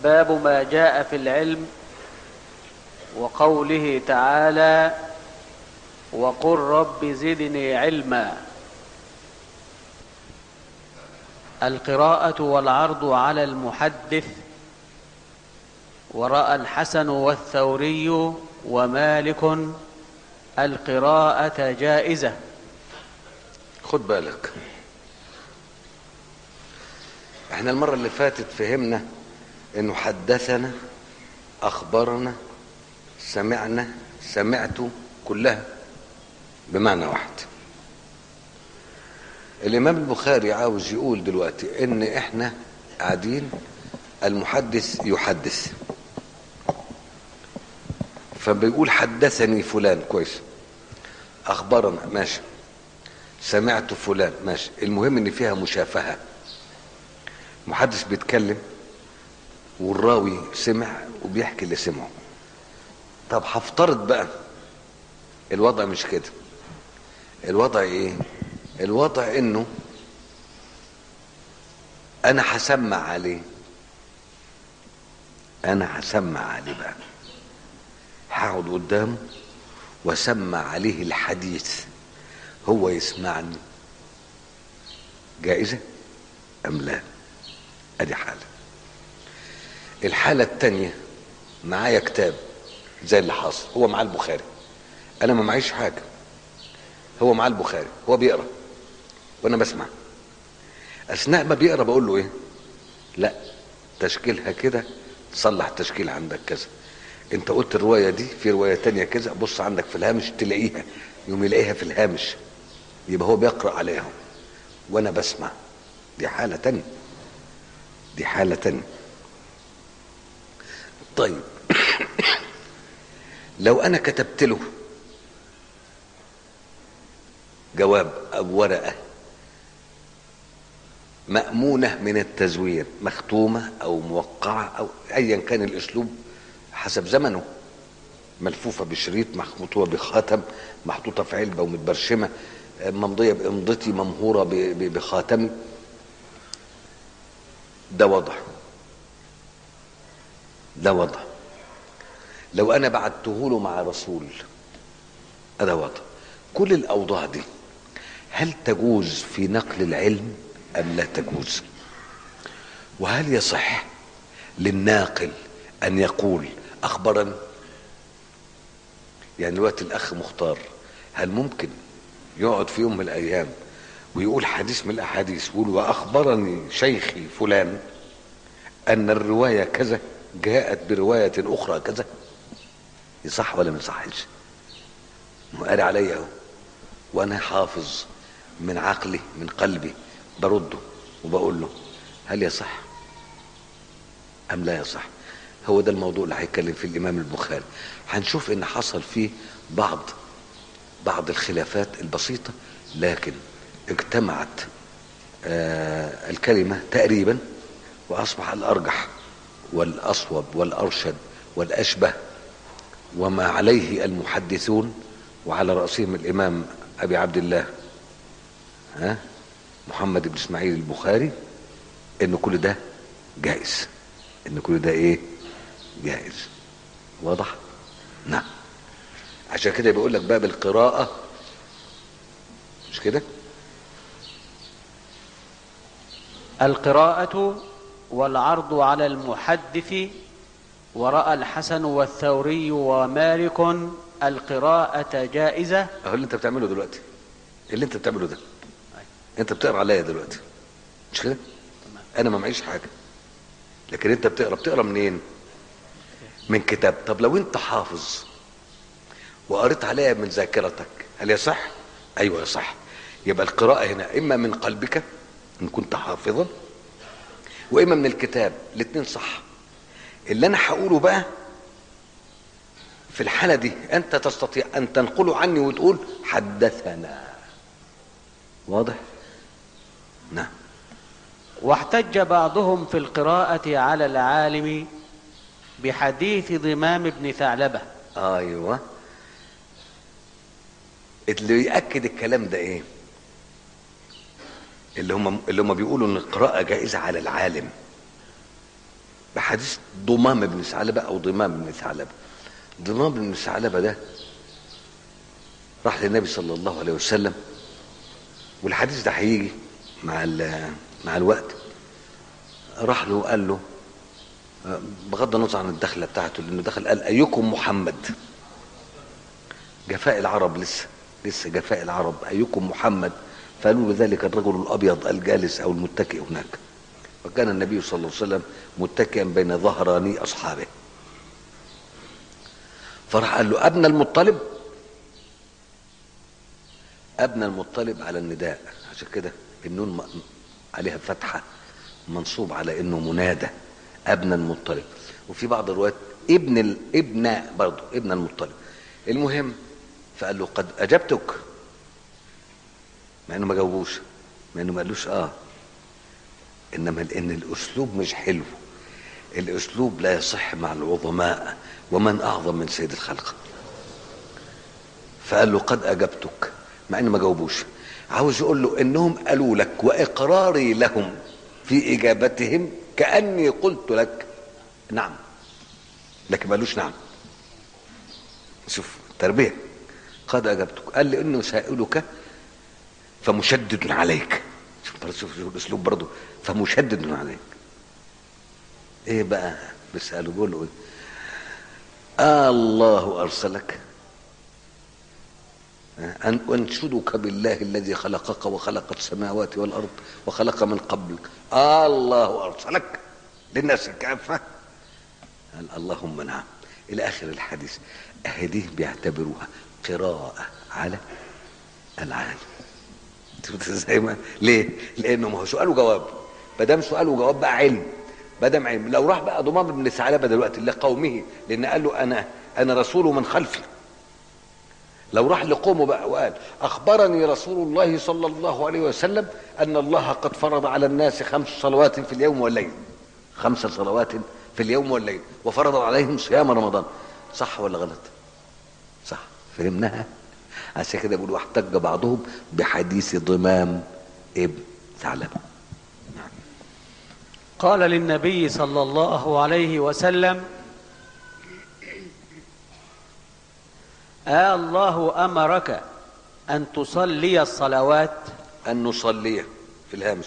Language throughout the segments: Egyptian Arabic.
باب ما جاء في العلم وقوله تعالى وقل رب زدني علما القراءة والعرض على المحدث ورأى الحسن والثوري ومالك القراءة جائزة خد بالك احنا المرة اللي فاتت فهمنا انه حدثنا اخبرنا سمعنا سمعت كلها بمعنى واحد الامام البخاري عاوز يقول دلوقتي ان احنا قاعدين المحدث يحدث فبيقول حدثني فلان كويس اخبرنا ماشي سمعت فلان ماشي المهم ان فيها مشافهه محدث بيتكلم والراوي سمع وبيحكي اللي سمعه طب هفترض بقى الوضع مش كده الوضع ايه الوضع انه انا هسمع عليه انا هسمع عليه بقى هقعد قدامه واسمع عليه الحديث هو يسمعني جائزة أم لا أدي حالة الحالة التانية معايا كتاب زي اللي حاصل هو معاه البخاري أنا ما معيش حاجة هو معاه البخاري هو بيقرأ وأنا بسمع أثناء ما بيقرأ بقول له إيه لا تشكيلها كده تصلح تشكيل عندك كذا انت قلت الروايه دي في روايه تانية كذا بص عندك في الهامش تلاقيها يوم يلاقيها في الهامش يبقى هو بيقرا عليها وانا بسمع دي حاله تانية دي حاله تانية طيب لو انا كتبت له جواب او ورقه مأمونة من التزوير مختومة أو موقعة أو أيا كان الأسلوب حسب زمنه ملفوفة بشريط محطوطة بخاتم محطوطة في علبة ومتبرشمة ممضية بإمضتي ممهورة بخاتمي ده وضع ده وضع لو أنا بعته له مع رسول هذا وضع كل الأوضاع دي هل تجوز في نقل العلم أم لا تجوز وهل يصح للناقل أن يقول أخبرني يعني دلوقتي الأخ مختار هل ممكن يقعد في يوم من الأيام ويقول حديث من الأحاديث يقول وأخبرني شيخي فلان أن الرواية كذا جاءت برواية أخرى كذا يصح ولا ما يصحش؟ قال عليا اهو وأنا حافظ من عقلي من قلبي برده وبقول له هل يصح أم لا يصح؟ هو ده الموضوع اللي هيتكلم فيه الامام البخاري هنشوف ان حصل فيه بعض بعض الخلافات البسيطه لكن اجتمعت آه الكلمه تقريبا واصبح الارجح والاصوب والارشد والاشبه وما عليه المحدثون وعلى راسهم الامام ابي عبد الله ها محمد بن اسماعيل البخاري ان كل ده جائز ان كل ده ايه جائز واضح نعم عشان كده بيقول لك باب القراءة مش كده القراءة والعرض على المحدث ورأى الحسن والثوري ومالك القراءة جائزة اهو اللي انت بتعمله دلوقتي اللي انت بتعمله ده انت بتقرا عليا دلوقتي مش كده انا ما معيش حاجه لكن انت بتقرا بتقرا منين من كتاب طب لو انت حافظ وقريت عليها من ذاكرتك هل يصح ايوه يصح يبقى القراءة هنا اما من قلبك ان كنت حافظا واما من الكتاب الاثنين صح اللي انا هقوله بقى في الحالة دي انت تستطيع ان تنقله عني وتقول حدثنا واضح نعم واحتج بعضهم في القراءة على العالم بحديث ضمام بن ثعلبة ايوه اللي ياكد الكلام ده ايه اللي هم اللي هم بيقولوا ان القراءه جائزه على العالم بحديث ضمام بن ثعلبه او ضمام بن ثعلبه ضمام بن ثعلبه ده راح للنبي صلى الله عليه وسلم والحديث ده هيجي مع مع الوقت راح له وقال له بغض النظر عن الدخله بتاعته لانه دخل قال ايكم محمد جفاء العرب لسه لسه جفاء العرب ايكم محمد فقالوا له ذلك الرجل الابيض الجالس او المتكئ هناك وكان النبي صلى الله عليه وسلم متكئا بين ظهراني اصحابه فراح قال له ابن المطلب ابن المطلب على النداء عشان كده النون عليها فتحه منصوب على انه منادى ابن المطلب وفي بعض الروايات ابن الابن برضه ابن المطلب المهم فقال له قد اجبتك مع انه ما جاوبوش مع انه ما قالوش اه انما لان الاسلوب مش حلو الاسلوب لا يصح مع العظماء ومن اعظم من سيد الخلق فقال له قد اجبتك مع انه ما جاوبوش عاوز يقول له انهم قالوا لك واقراري لهم في اجابتهم كاني قلت لك نعم لكن ما قالوش نعم شوف تربيه قد اجبتك قال لي انه سائلك فمشدد عليك شوف شوف الاسلوب برضه فمشدد عليك ايه بقى بيساله بيقول له ايه آه الله ارسلك أن أنشدك بالله الذي خلقك وخلق السماوات والأرض وخلق من قبلك آه الله أرسلك للناس كافة قال اللهم نعم إلى آخر الحديث أهديه بيعتبروها قراءة على العالم ازاي ما ليه؟ لأنه ما هو سؤال وجواب ما دام سؤال وجواب بقى علم ما دام علم لو راح بقى ضمام بن ثعلبه دلوقتي لقومه لأن قال له أنا أنا رسول من خلفي لو راح لقومه بقى وقال اخبرني رسول الله صلى الله عليه وسلم ان الله قد فرض على الناس خمس صلوات في اليوم والليل خمس صلوات في اليوم والليل وفرض عليهم صيام رمضان صح ولا غلط صح فهمناها عشان كده بيقولوا احتج بعضهم بحديث ضمام ابن ثعلبه قال للنبي صلى الله عليه وسلم آه الله أمرك أن تصلي الصلوات أن نصلي في الهامش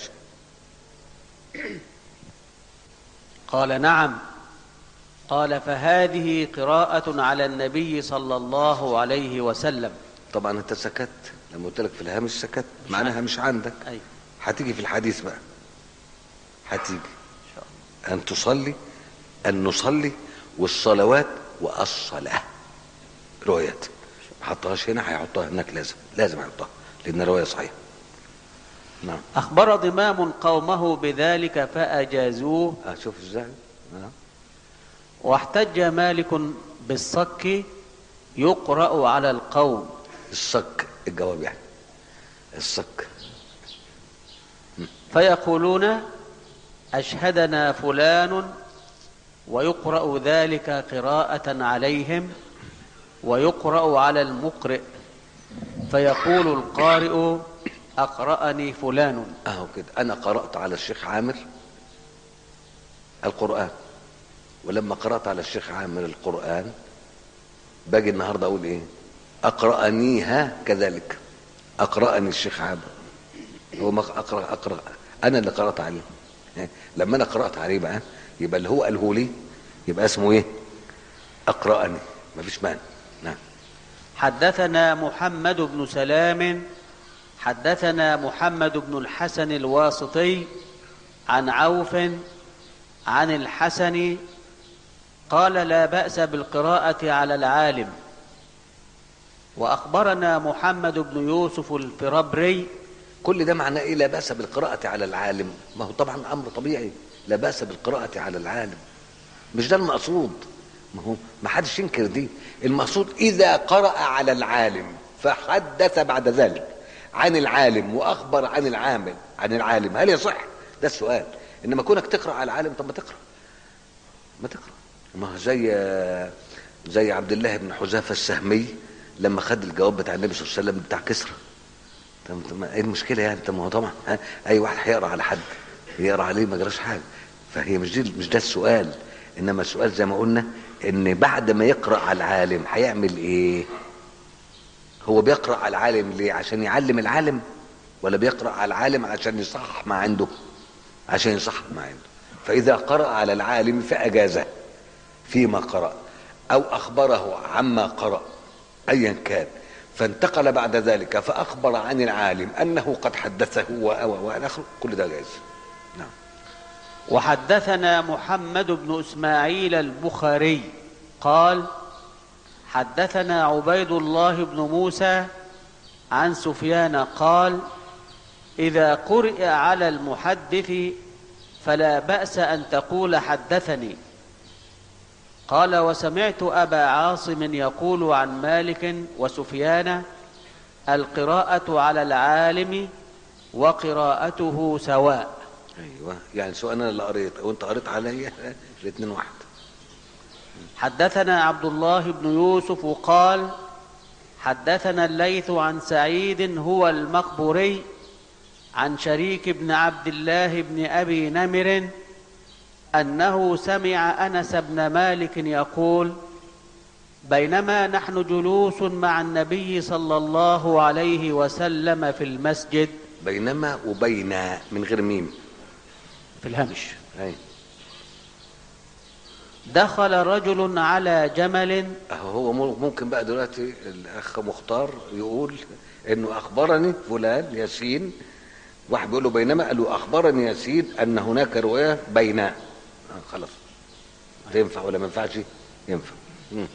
قال نعم قال فهذه قراءة على النبي صلى الله عليه وسلم طبعا انت سكت لما قلت لك في الهامش سكت معناها مش عندك أي هتيجي في الحديث بقى هتيجي أن تصلي أن نصلي والصلوات والصلاة روايات ما حطهاش هنا هيحطها هناك لازم لازم هيحطها لأن رواية صحيحة نعم أخبر ضمام قومه بذلك فأجازوه آه شوف ازاي آه. واحتج مالك بالصك يقرأ على القوم الصك الجواب يعني الصك فيقولون أشهدنا فلان ويقرأ ذلك قراءة عليهم ويقرأ على المقرئ فيقول القارئ أقرأني فلان اهو كده انا قرات على الشيخ عامر القران ولما قرات على الشيخ عامر القران باجي النهارده اقول ايه اقرانيها كذلك اقراني الشيخ عامر هو ما اقرا اقرا انا اللي قرات عليه لما انا قرات عليه بقى يبقى اللي هو قاله لي يبقى اسمه ايه اقراني مفيش مانع نعم حدثنا محمد بن سلام حدثنا محمد بن الحسن الواسطي عن عوف عن الحسن قال لا باس بالقراءه على العالم واخبرنا محمد بن يوسف الفربري كل ده معناه ايه لا باس بالقراءه على العالم ما هو طبعا امر طبيعي لا باس بالقراءه على العالم مش ده المقصود ما هو ما حدش ينكر دي المقصود اذا قرأ على العالم فحدث بعد ذلك عن العالم واخبر عن العامل عن العالم هل يصح ده السؤال انما كونك تقرا على العالم طب ما تقرا ما تقرا ما هو زي زي عبد الله بن حذافه السهمي لما خد الجواب بتاع النبي صلى الله عليه وسلم بتاع كسرى طب ما ايه المشكله يعني طب ما هو طبعا ها؟ اي واحد هيقرا على حد يقرا عليه ما جراش حاجه فهي مش دي مش ده السؤال انما السؤال زي ما قلنا ان بعد ما يقرا على العالم هيعمل ايه هو بيقرا على العالم ليه عشان يعلم العالم ولا بيقرا على العالم عشان يصحح ما عنده عشان يصحح ما عنده فاذا قرا على العالم فاجازه فيما قرا او اخبره عما قرا ايا كان فانتقل بعد ذلك فاخبر عن العالم انه قد حدثه و و والى اخره كل ده جائز نعم وحدثنا محمد بن اسماعيل البخاري قال حدثنا عبيد الله بن موسى عن سفيان قال اذا قرئ على المحدث فلا باس ان تقول حدثني قال وسمعت ابا عاصم يقول عن مالك وسفيان القراءه على العالم وقراءته سواء ايوه يعني سواء انا اللي قريت او انت قريت عليا الاثنين واحد حدثنا عبد الله بن يوسف قال حدثنا الليث عن سعيد هو المقبوري عن شريك بن عبد الله بن ابي نمر انه سمع انس بن مالك يقول بينما نحن جلوس مع النبي صلى الله عليه وسلم في المسجد بينما وبين من غير ميم في الهمش اي دخل رجل على جمل اهو هو مو- ممكن بقى دلوقتي الاخ مختار يقول انه اخبرني فلان ياسين واحد بيقول له بينما قال له اخبرني ياسين ان هناك روايه بين آه خلاص تنفع ولا ما ينفعش ينفع مم.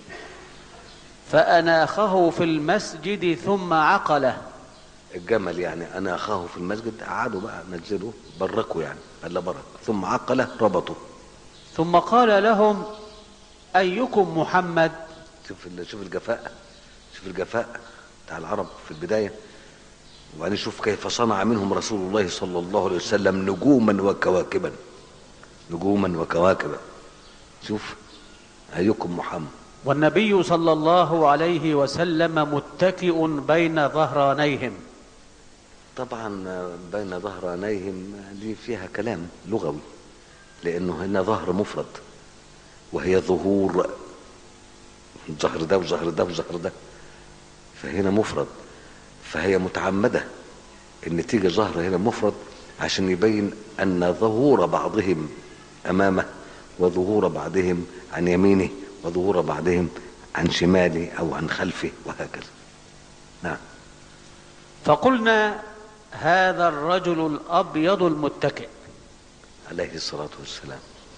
فأناخه في المسجد ثم عقله الجمل يعني انا اخاه في المسجد قعدوا بقى نزلوا بركوا يعني قال لا برك ثم عقله ربطوا ثم قال لهم أيكم محمد شوف ال- شوف الجفاء شوف الجفاء بتاع العرب في البدايه وبعدين شوف كيف صنع منهم رسول الله صلى الله عليه وسلم نجوما وكواكبا نجوما وكواكبا شوف ايكم محمد والنبي صلى الله عليه وسلم متكئ بين ظهرانيهم طبعا بين ظهرانيهم دي فيها كلام لغوي لانه هنا ظهر مفرد وهي ظهور ظهر ده وظهر ده وظهر ده فهنا مفرد فهي متعمده ان تيجي ظهر هنا مفرد عشان يبين ان ظهور بعضهم امامه وظهور بعضهم عن يمينه وظهور بعضهم عن شماله او عن خلفه وهكذا نعم فقلنا هذا الرجل الأبيض المتكئ عليه الصلاه والسلام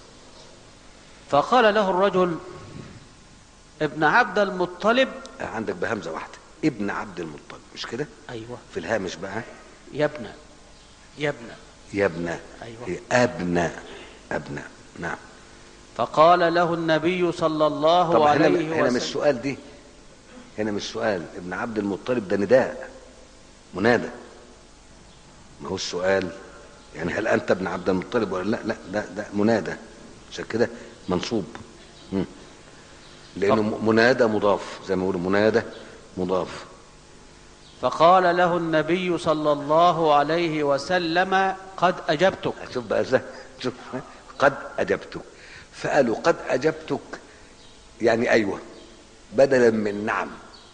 فقال له الرجل ابن عبد المطلب عندك بهمزه واحده ابن عبد المطلب مش كده أيوة في الهامش بقى يا ابن يا ابن يا ابن أيوة. هي ابن ابن نعم فقال له النبي صلى الله طب هنا عليه هنا مش وسلم السؤال دي هنا مش سؤال ابن عبد المطلب ده نداء منادى ما هو السؤال يعني هل انت ابن عبد المطلب ولا لا لا ده ده منادى عشان كده منصوب مم. لانه م- منادى مضاف زي ما بيقولوا منادى مضاف فقال له النبي صلى الله عليه وسلم قد أجبتك شوف بقى ازاي شوف قد اجبتك فقالوا قد اجبتك يعني ايوه بدلا من نعم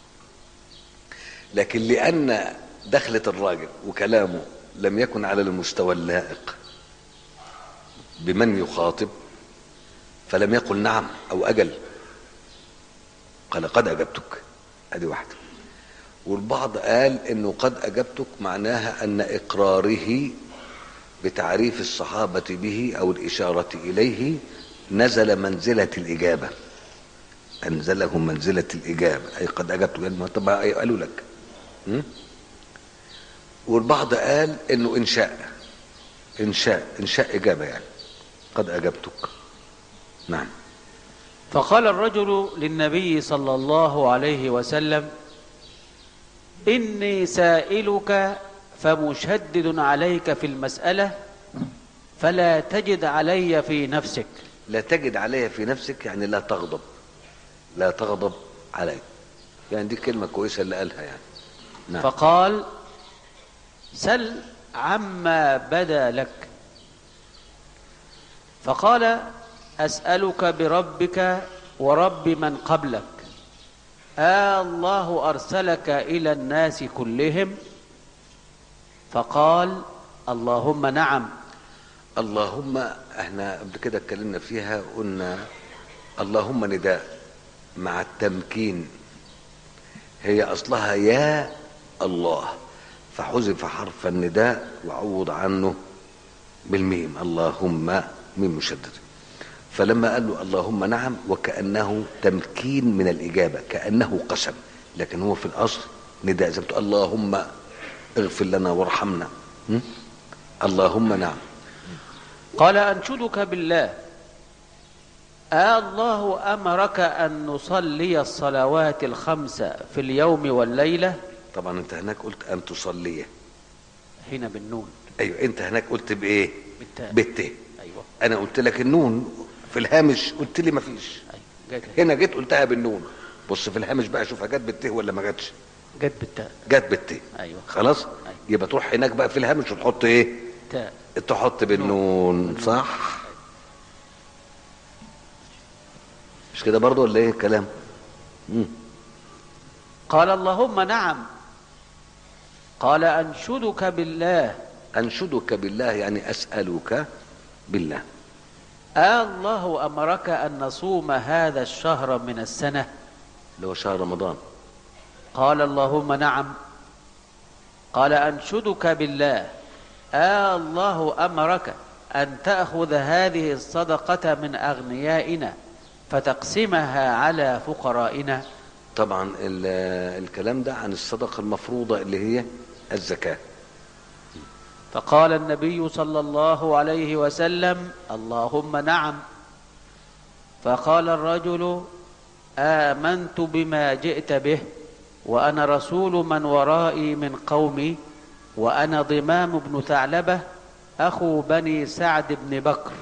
لكن لان دخلة الراجل وكلامه لم يكن على المستوى اللائق بمن يخاطب فلم يقل نعم او اجل قال قد اجبتك ادي واحده والبعض قال انه قد اجبتك معناها ان اقراره بتعريف الصحابة به أو الإشارة إليه نزل منزلة الإجابة أنزله منزلة الإجابة أي قد أجبت يعني ما طب أي قالوا لك م? والبعض قال إنه إنشاء إنشاء إنشاء إجابة يعني قد أجبتك نعم فقال الرجل للنبي صلى الله عليه وسلم إني سائلك فمشدد عليك في المسألة فلا تجد علي في نفسك لا تجد عليها في نفسك يعني لا تغضب لا تغضب علي يعني دي كلمة كويسة اللي قالها يعني نعم فقال سل عما بدا لك فقال أسألك بربك ورب من قبلك آه الله أرسلك إلى الناس كلهم فقال اللهم نعم اللهم احنا قبل كده اتكلمنا فيها قلنا اللهم نداء مع التمكين هي اصلها يا الله فحذف حرف النداء وعوض عنه بالميم اللهم ميم مشدد فلما قال له اللهم نعم وكانه تمكين من الاجابه كانه قسم لكن هو في الاصل نداء زي ما بتقول اللهم اغفر لنا وارحمنا م? اللهم نعم قال أنشدك بالله آه الله أمرك أن نصلي الصلوات الخمس في اليوم والليلة طبعا انت هناك قلت ان تصلي هنا بالنون ايوه انت هناك قلت بايه بالتاء بالت أيوة انا قلت لك النون في الهامش قلت لي مفيش أيوة جت هنا جيت قلتها بالنون بص في الهامش بقى شوفها جت بالت ولا ما جاتش جت بالتاء جت بالت أيوة خلاص يبقى تروح هناك بقى في الهامش وتحط ايه تاء تحط بالنون صح مش كده برضو ولا ايه الكلام مم. قال اللهم نعم قال أنشدك بالله انشدك بالله يعني اسالك بالله آه الله أمرك أن نصوم هذا الشهر من السنة اللي هو شهر رمضان قال اللهم نعم قال أنشدك بالله آه الله أمرك أن تأخذ هذه الصدقة من أغنيائنا فتقسمها على فقرائنا طبعا ال- الكلام ده عن الصدقه المفروضه اللي هي الزكاه فقال النبي صلى الله عليه وسلم اللهم نعم فقال الرجل آمنت بما جئت به وأنا رسول من ورائي من قومي وأنا ضمام بن ثعلبة أخو بني سعد بن بكر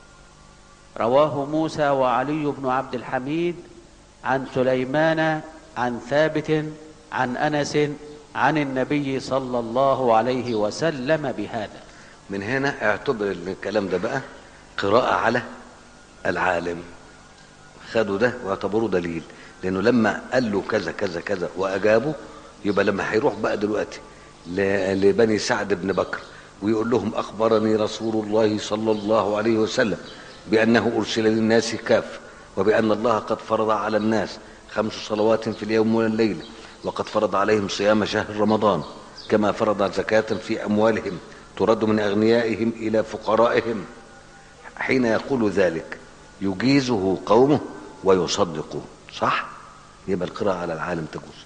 رواه موسى وعلي بن عبد الحميد عن سليمان عن ثابت عن أنس عن النبي صلى الله عليه وسلم بهذا من هنا اعتبر الكلام ده بقى قراءة على العالم خدوا ده واعتبروه دليل لانه لما قال له كذا كذا كذا واجابه يبقى لما هيروح بقى دلوقتي ل- لبني سعد بن بكر ويقول لهم اخبرني رسول الله صلى الله عليه وسلم بانه ارسل للناس كافه وبان الله قد فرض على الناس خمس صلوات في اليوم والليله وقد فرض عليهم صيام شهر رمضان كما فرض زكاه في اموالهم ترد من اغنيائهم الى فقرائهم حين يقول ذلك يجيزه قومه ويصدقه صح يبقى القراءة على العالم تجوز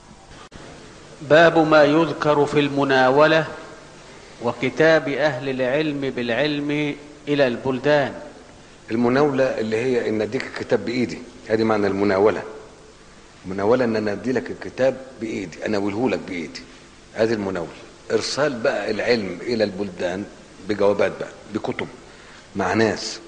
باب ما يذكر في المناولة وكتاب أهل العلم بالعلم إلى البلدان المناولة اللي هي ان اديك الكتاب بايدي ادي معنى المناولة المناولة ان انا ادي لك الكتاب بايدي انا اقوله لك بايدي ادي المناولة ارسال بقى العلم الى البلدان بجوابات بقى بكتب مع ناس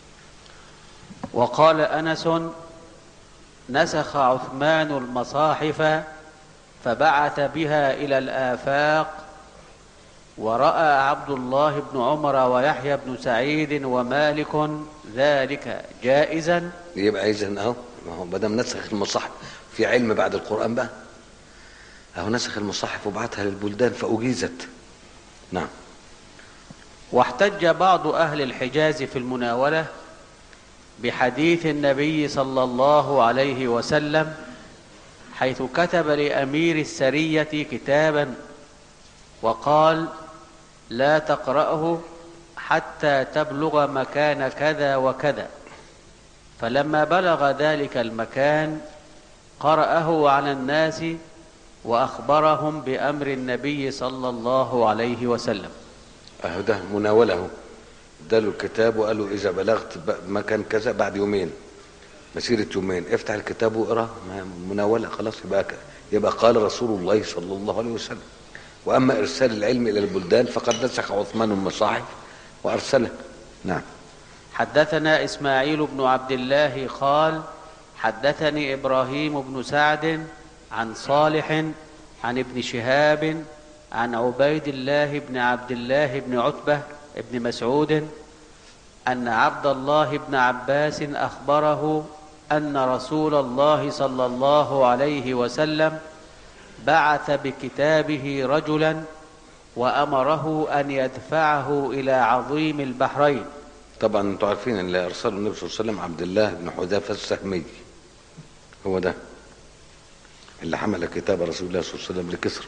وقال أنس نسخ عثمان المصاحف فبعث بها إلى الآفاق ورأى عبد الله بن عمر ويحيى بن سعيد ومالك ذلك جائزا يبقى اذا اهو ما هو ما دام نسخ المصاحف في علم بعد القران بقى اهو نسخ المصاحف وبعتها للبلدان فاجيزت نعم واحتج بعض أهل الحجاز في المناولة بحديث النبي صلى الله عليه وسلم حيث كتب لأمير السرية كتابا وقال لا تقرأه حتى تبلغ مكان كذا وكذا فلما بلغ ذلك المكان قرأه على الناس وأخبرهم بأمر النبي صلى الله عليه وسلم اهو ده مناوله اهو اداله الكتاب وقال له اذا بلغت ب- مكان كذا بعد يومين مسيره يومين افتح الكتاب واقرا ما- مناوله خلاص يبقى ك- يبقى قال رسول الله صلى الله عليه وسلم واما ارسال العلم الى البلدان فقد نسخ عثمان المصاحف وارسله نعم حدثنا اسماعيل بن عبد الله قال حدثني ابراهيم بن سعد عن صالح عن ابن شهاب عن عبيد الله بن عبد الله بن عتبه بن مسعود ان عبد الله بن عباس اخبره ان رسول الله صلى الله عليه وسلم بعث بكتابه رجلا وامره ان يدفعه الى عظيم البحرين طبعا انتوا عارفين اللي ارسله النبي صلى الله عليه وسلم عبد الله بن حذافه السهمي هو ده اللي حمل كتاب رسول الله صلى الله عليه وسلم لكسرى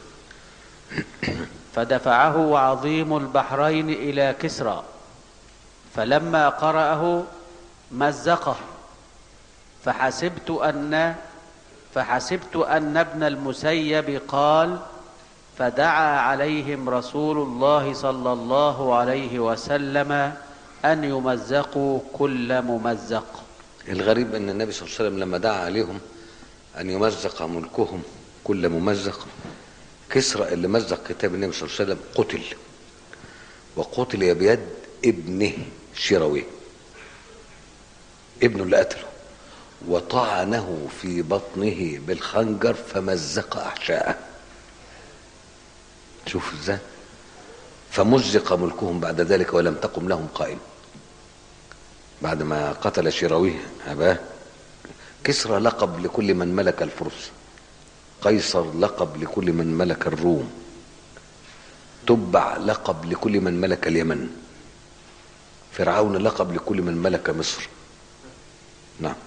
فدفعه عظيم البحرين الى كسرى فلما قراه مزقه فحسبت ان فحسبت ان ابن المسيب قال فدعا عليهم رسول الله صلى الله عليه وسلم ان يمزقوا كل ممزق الغريب ان النبي صلى الله عليه وسلم لما دعا عليهم ان يمزق ملكهم كل ممزق كسرى اللي مزق كتاب النبي صلى الله عليه وسلم قتل وقتل بيد ابنه شيروي ابنه اللي قتله وطعنه في بطنه بالخنجر فمزق احشاءه شوف ازاي فمزق ملكهم بعد ذلك ولم تقم لهم قائمه بعد ما قتل شيرويه أباه كسرى لقب لكل من ملك الفرس قيصر لقب لكل من ملك الروم تبع لقب لكل من ملك اليمن فرعون لقب لكل من ملك مصر نعم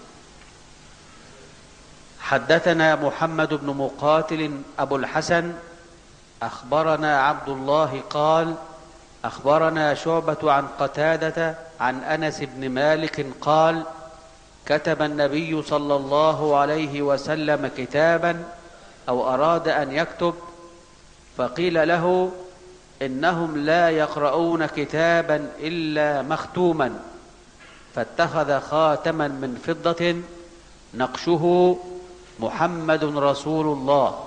حدثنا محمد بن مقاتل ابو الحسن اخبرنا عبد الله قال اخبرنا شعبه عن قتاده عن انس بن مالك قال كتب النبي صلى الله عليه وسلم كتابا او اراد ان يكتب فقيل له انهم لا يقرؤون كتابا الا مختوما فاتخذ خاتما من فضه نقشه محمد رسول الله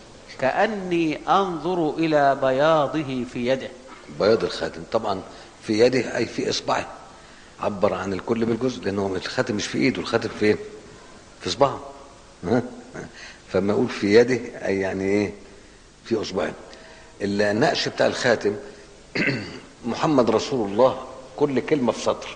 كاني انظر الى بياضه في يده بياض الخاتم طبعا في يده اي في اصبعه عبر عن الكل بالجزء لانه الخاتم مش في ايده الخاتم فين في اصبعه ها؟ فما اقول في يده اي يعني ايه في اصبعه النقش بتاع الخاتم محمد رسول الله كل كلمه في سطر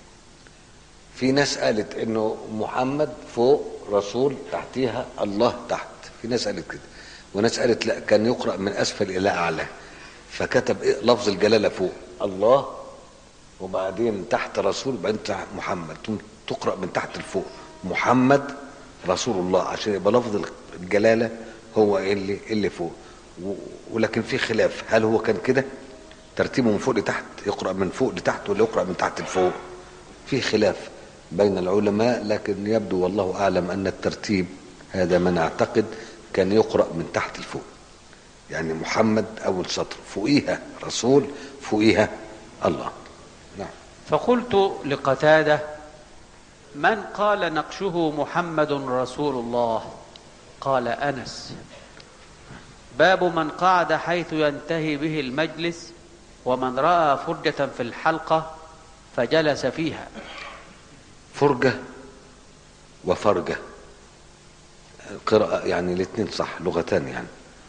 في ناس قالت انه محمد فوق رسول تحتيها الله تحت في ناس قالت كده وناس قالت لا كان يقرا من اسفل الى اعلى فكتب إيه لفظ الجلاله فوق الله وبعدين تحت رسول بعدين تحت محمد ثم تقرا من تحت لفوق محمد رسول الله عشان يبقى لفظ الجلاله هو اللي اللي فوق و- ولكن في خلاف هل هو كان كده ترتيبه من فوق لتحت يقرا من فوق لتحت ولا يقرا من تحت لفوق في خلاف بين العلماء لكن يبدو والله اعلم ان الترتيب هذا ما نعتقد كان يقرا من تحت لفوق يعني محمد اول سطر فوقيها رسول فوقيها الله نعم فقلت لقتاده من قال نقشه محمد رسول الله قال انس باب من قعد حيث ينتهي به المجلس ومن راى فرجه في الحلقه فجلس فيها فرجة وفرجة قراءة يعني الاثنين صح لغتان يعني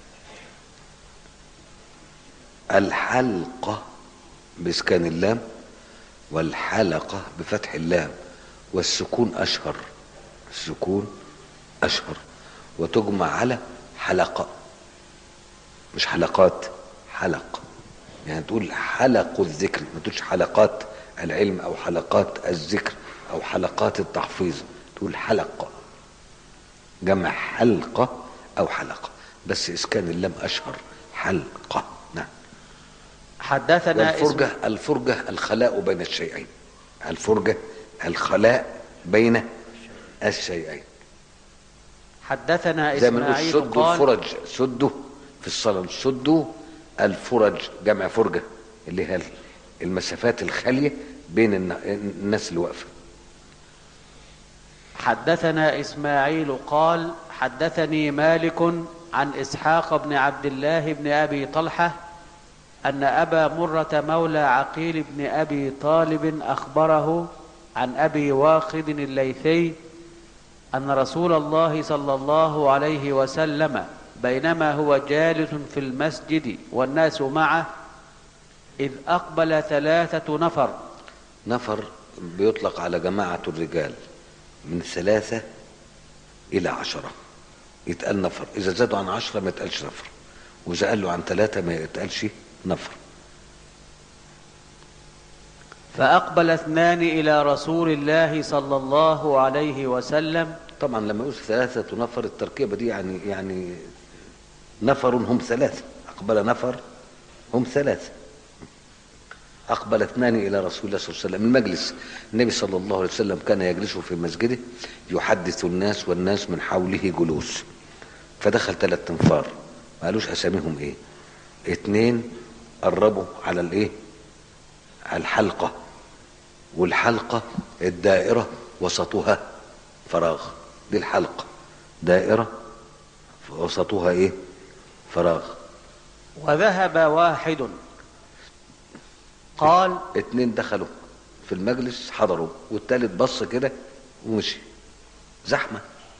الحلقة بإسكان اللام والحلقة بفتح اللام والسكون أشهر السكون أشهر وتجمع على حلقة مش حلقات حلق يعني تقول حلق الذكر ما تقولش حلقات العلم او حلقات الذكر او حلقات التحفيظ تقول حلقة جمع حلقة او حلقة بس اسكان اللام اشهر حلقة نعم حدثنا والفرجة الفرجة الخلاء بين الشيئين الفرجة الخلاء بين الشيئين حدثنا زي ما نقول اسماعيل سدوا قال الفرج سدوا في الصلاة سدوا الفرج جمع فرجة اللي هي المسافات الخالية بين الن- الناس اللي واقفة حدثنا اسماعيل قال حدثني مالك عن اسحاق بن عبد الله بن ابي طلحه ان ابا مره مولى عقيل بن ابي طالب اخبره عن ابي واقد الليثي ان رسول الله صلى الله عليه وسلم بينما هو جالس في المسجد والناس معه اذ اقبل ثلاثه نفر نفر بيطلق على جماعة الرجال من ثلاثة إلى عشرة يتقال نفر إذا زادوا عن عشرة ما يتقالش نفر وإذا قالوا عن ثلاثة ما يتقالش نفر فأقبل اثنان إلى رسول الله صلى الله عليه وسلم طبعا لما يقول ثلاثة نفر التركيبة دي يعني يعني نفر هم ثلاثة أقبل نفر هم ثلاثة أقبل اثنان إلى رسول الله صلى الله عليه وسلم المجلس النبي صلى الله عليه وسلم كان يجلس في مسجده يحدث الناس والناس من حوله جلوس فدخل ثلاث تنفار ما قالوش أساميهم إيه اتنين قربوا على الإيه على الحلقة والحلقة الدائرة وسطها فراغ دي الحلقة دائرة وسطها إيه فراغ وذهب واحد قال اتنين دخلوا في المجلس حضروا والتالت بص كده ومشي زحمة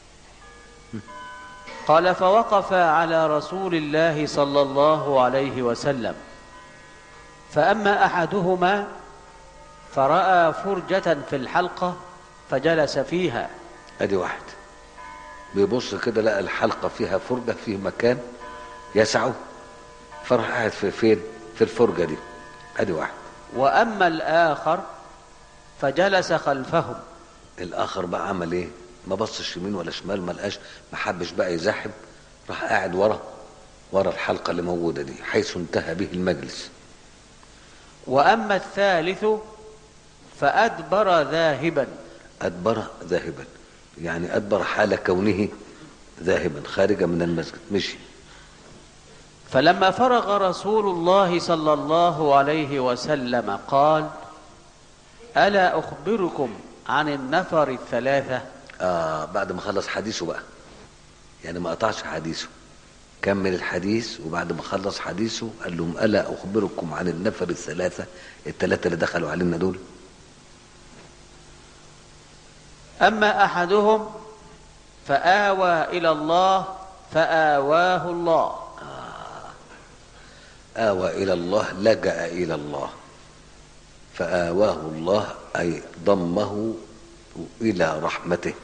قال فوقف على رسول الله صلى الله عليه وسلم فأما أحدهما فرأى فرجة في الحلقة فجلس فيها ادي واحد بيبص كده لقى الحلقة فيها فرجة في مكان يسعه فراح قاعد في فين في الفرجة دي ادي واحد وأما الآخر فجلس خلفهم الاخر بقى عمل ايه ما بصش يمين ولا شمال ما لقاش ما حبش بقى يزاحم راح قاعد ورا ورا الحلقة اللي موجودة دي حيث انتهى به المجلس وأما الثالث فأدبر ذاهبا أدبر ذاهبا يعني أدبر حال كونه ذاهبا خارجا من المسجد مشي فلما فرغ رسول الله صلى الله عليه وسلم قال ألا أخبركم عن النفر الثلاثة آه بعد ما خلص حديثه بقى يعني ما قطعش حديثه كمل الحديث وبعد ما خلص حديثه قال لهم ألا أخبركم عن النفر الثلاثة الثلاثة اللي دخلوا علينا دول أما أحدهم فآوى إلى الله فآواه الله آوى إلى الله لجأ إلى الله فآواه الله أي ضمه إلى رحمته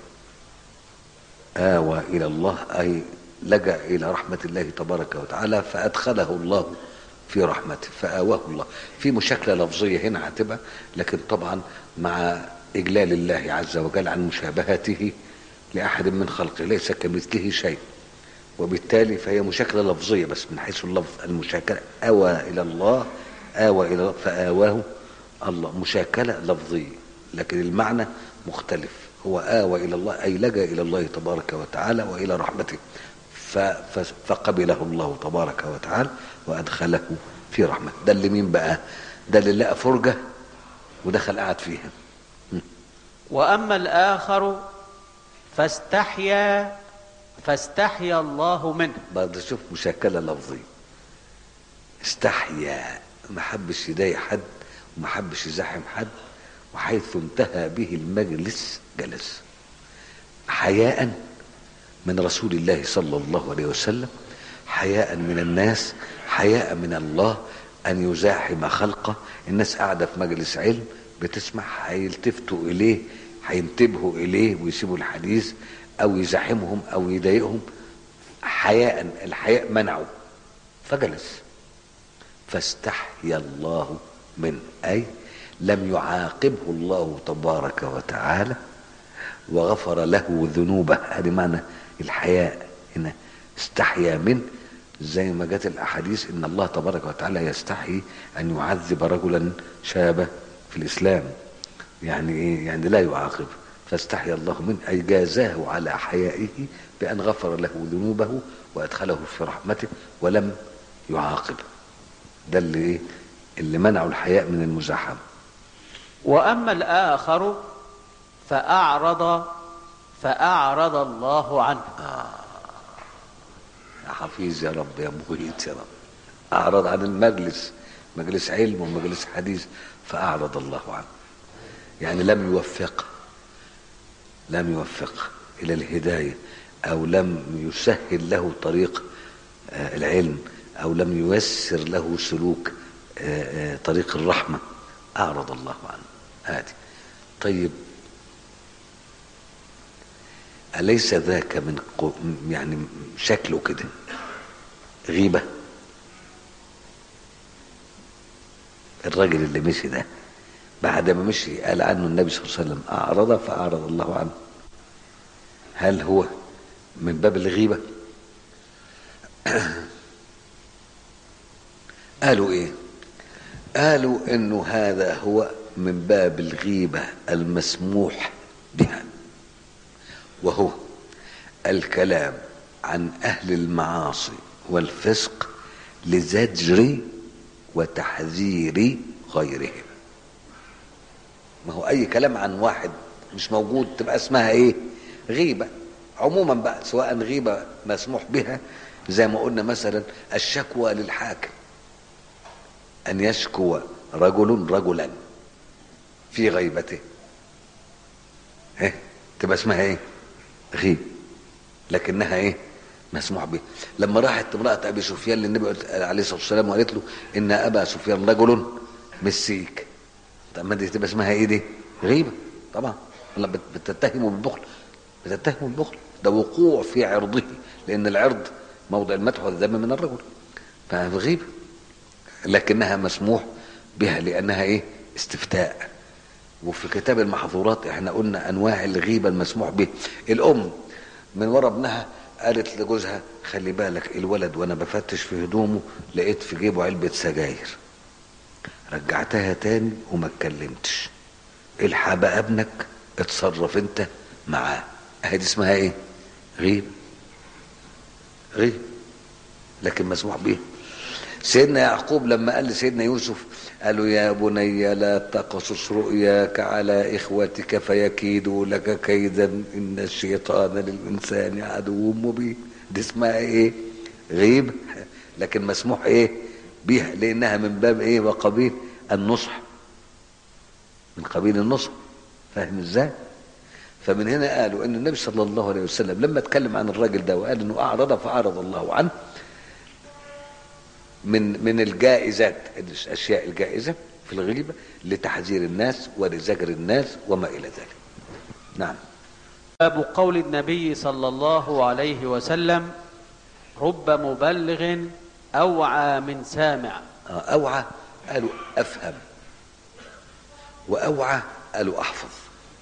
آوى إلى الله أي لجأ إلى رحمة الله تبارك وتعالى فأدخله الله في رحمته فآواه الله في مشاكلة لفظية هنا هتبقى لكن طبعا مع إجلال الله عز وجل عن مشابهته لأحد من خلقه ليس كمثله شيء وبالتالي فهي مشاكلة لفظية بس من حيث اللفظ المشاكلة أوى إلى الله آوى إلى الله فآواه الله مشاكلة لفظية لكن المعنى مختلف هو آوى إلى الله أي لجأ إلى الله تبارك وتعالى وإلى رحمته ف- ف- فقبله الله تبارك وتعالى وأدخله في رحمته ده اللي مين بقى ده اللي لقى فرجة ودخل قعد فيها وأما الآخر فاستحيا فاستحيا الله منه برضه شوف مشاكلة لفظية استحيا ما حبش يضايق حد وما حبش يزاحم حد وحيث انتهى به المجلس جلس حياء من رسول الله صلى الله عليه وسلم حياء من الناس حياء من الله أن يزاحم خلقه الناس قاعدة في مجلس علم بتسمع هيلتفتوا إليه هينتبهوا إليه ويسيبوا الحديث أو يزاحمهم أو يضايقهم حياء الحياء منعه فجلس فاستحيا الله منه أي لم يعاقبه الله تبارك وتعالى وغفر له ذنوبه هذه معنى الحياء هنا استحيا منه زي ما جت الاحاديث ان الله تبارك وتعالى يستحي ان يعذب رجلا شاب في الاسلام يعني ايه يعني لا يعاقب فاستحيا الله منه اي جازاه على حيائه بان غفر له ذنوبه وادخله في رحمته ولم يعاقبه ده اللي ايه اللي منعوا الحياء من المزاحمه وأما الآخر فأعرض فأعرض الله عنه يا حفيظ يا رب يا مغيث يا رب أعرض عن المجلس مجلس علم ومجلس حديث فأعرض الله عنه يعني لم يوفق لم يوفق إلى الهداية أو لم يسهل له طريق آه، العلم أو لم ييسر له سلوك آه، آه، طريق الرحمة أعرض الله عنه عادي طيب أليس ذاك من قو... يعني شكله كده غيبة الراجل اللي مشي ده بعد ما مشي قال عنه النبي صلى الله عليه وسلم أعرض فأعرض الله عنه هل هو من باب الغيبة قالوا ايه قالوا انه هذا هو من باب الغيبة المسموح بها وهو الكلام عن اهل المعاصي والفسق لزجر وتحذير غيرهم ما هو اي كلام عن واحد مش موجود تبقى اسمها ايه غيبة عموما بقى سواء غيبة مسموح بها زي ما قلنا مثلا الشكوى للحاكم أن يشكو رجل رجلا في غيبته ايه تبقى اسمها ايه غيب لكنها ايه مسموح به لما راحت امرأة أبي سفيان للنبي عليه الصلاة والسلام وقالت له إن أبا سفيان رجل مسيك طب ما دي تبقى اسمها ايه دي غيبة طبعا والله بت- بتتهمه بالبخل بتتهمه بالبخل ده وقوع في عرضه لأن العرض موضع المدح والذم من الرجل فغيبة لكنها مسموح بها لأنها ايه استفتاء وفي كتاب المحظورات احنا قلنا انواع الغيبة المسموح به الام من ورا ابنها قالت لجوزها خلي بالك الولد وانا بفتش في هدومه لقيت في جيبه علبة سجاير رجعتها تاني وما اتكلمتش الحق بقى ابنك اتصرف انت معاه اهي دي اسمها ايه غيب غيب لكن مسموح به سيدنا يعقوب لما قال لسيدنا يوسف قال له يا بني لا تقصص رؤياك على اخوتك فيكيدوا لك كيدا ان الشيطان للانسان عدو مبين دي اسمها ايه غيب لكن مسموح ايه بيها لانها من باب ايه وقبيل النصح من قبيل النصح فاهم ازاي فمن هنا قالوا ان النبي صلى الله عليه وسلم لما اتكلم عن الراجل ده وقال انه اعرض فاعرض الله عنه من من الجائزات الاشياء الجائزه في الغيبه لتحذير الناس ولزجر الناس وما الى ذلك نعم باب قول النبي صلى الله عليه وسلم رب مبلغ أوعى من سامع آه، اوعى قالوا افهم واوعى قالوا احفظ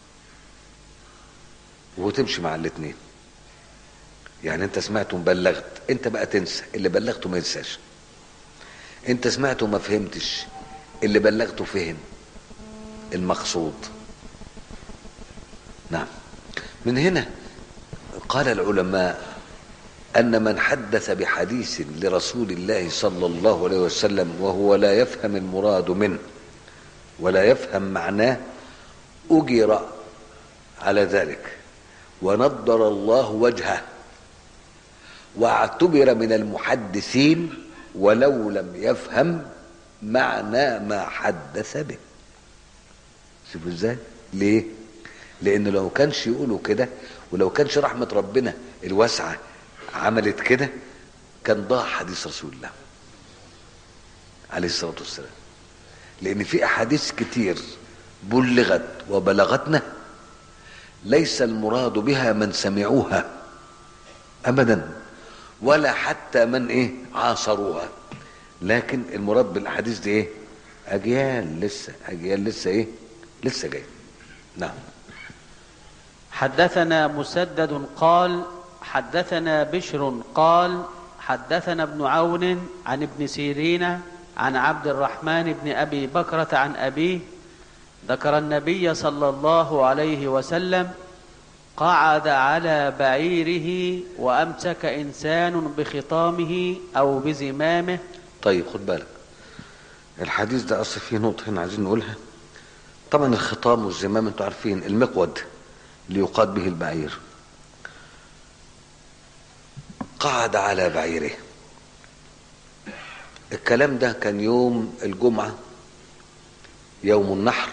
وتمشي مع الاثنين يعني انت سمعت وبلغت انت بقى تنسى اللي بلغته ما ينساش انت سمعت وما فهمتش اللي بلغته فهم المقصود نعم من هنا قال العلماء أن من حدث بحديث لرسول الله صلى الله عليه وسلم وهو لا يفهم المراد منه ولا يفهم معناه أجر على ذلك ونضر الله وجهه واعتبر من المحدثين ولو لم يفهم معنى ما حدث به شوف ازاي ليه لان لو كانش يقولوا كده ولو كانش رحمة ربنا الواسعة عملت كده كان ضاع حديث رسول الله عليه الصلاة والسلام لان في احاديث كتير بلغت وبلغتنا ليس المراد بها من سمعوها ابدا ولا حتى من ايه عاصروها لكن المراد بالاحاديث دي ايه اجيال لسه اجيال لسه ايه لسه جاي نعم حدثنا مسدد قال حدثنا بشر قال حدثنا ابن عون عن ابن سيرين عن عبد الرحمن بن ابي بكره عن ابيه ذكر النبي صلى الله عليه وسلم قعد على بعيره وامسك انسان بخطامه او بزمامه طيب خد بالك الحديث ده اصل فيه نقطه هنا عايزين نقولها طبعا الخطام والزمام انتوا عارفين المقود ليقاد به البعير قعد على بعيره الكلام ده كان يوم الجمعة يوم النحر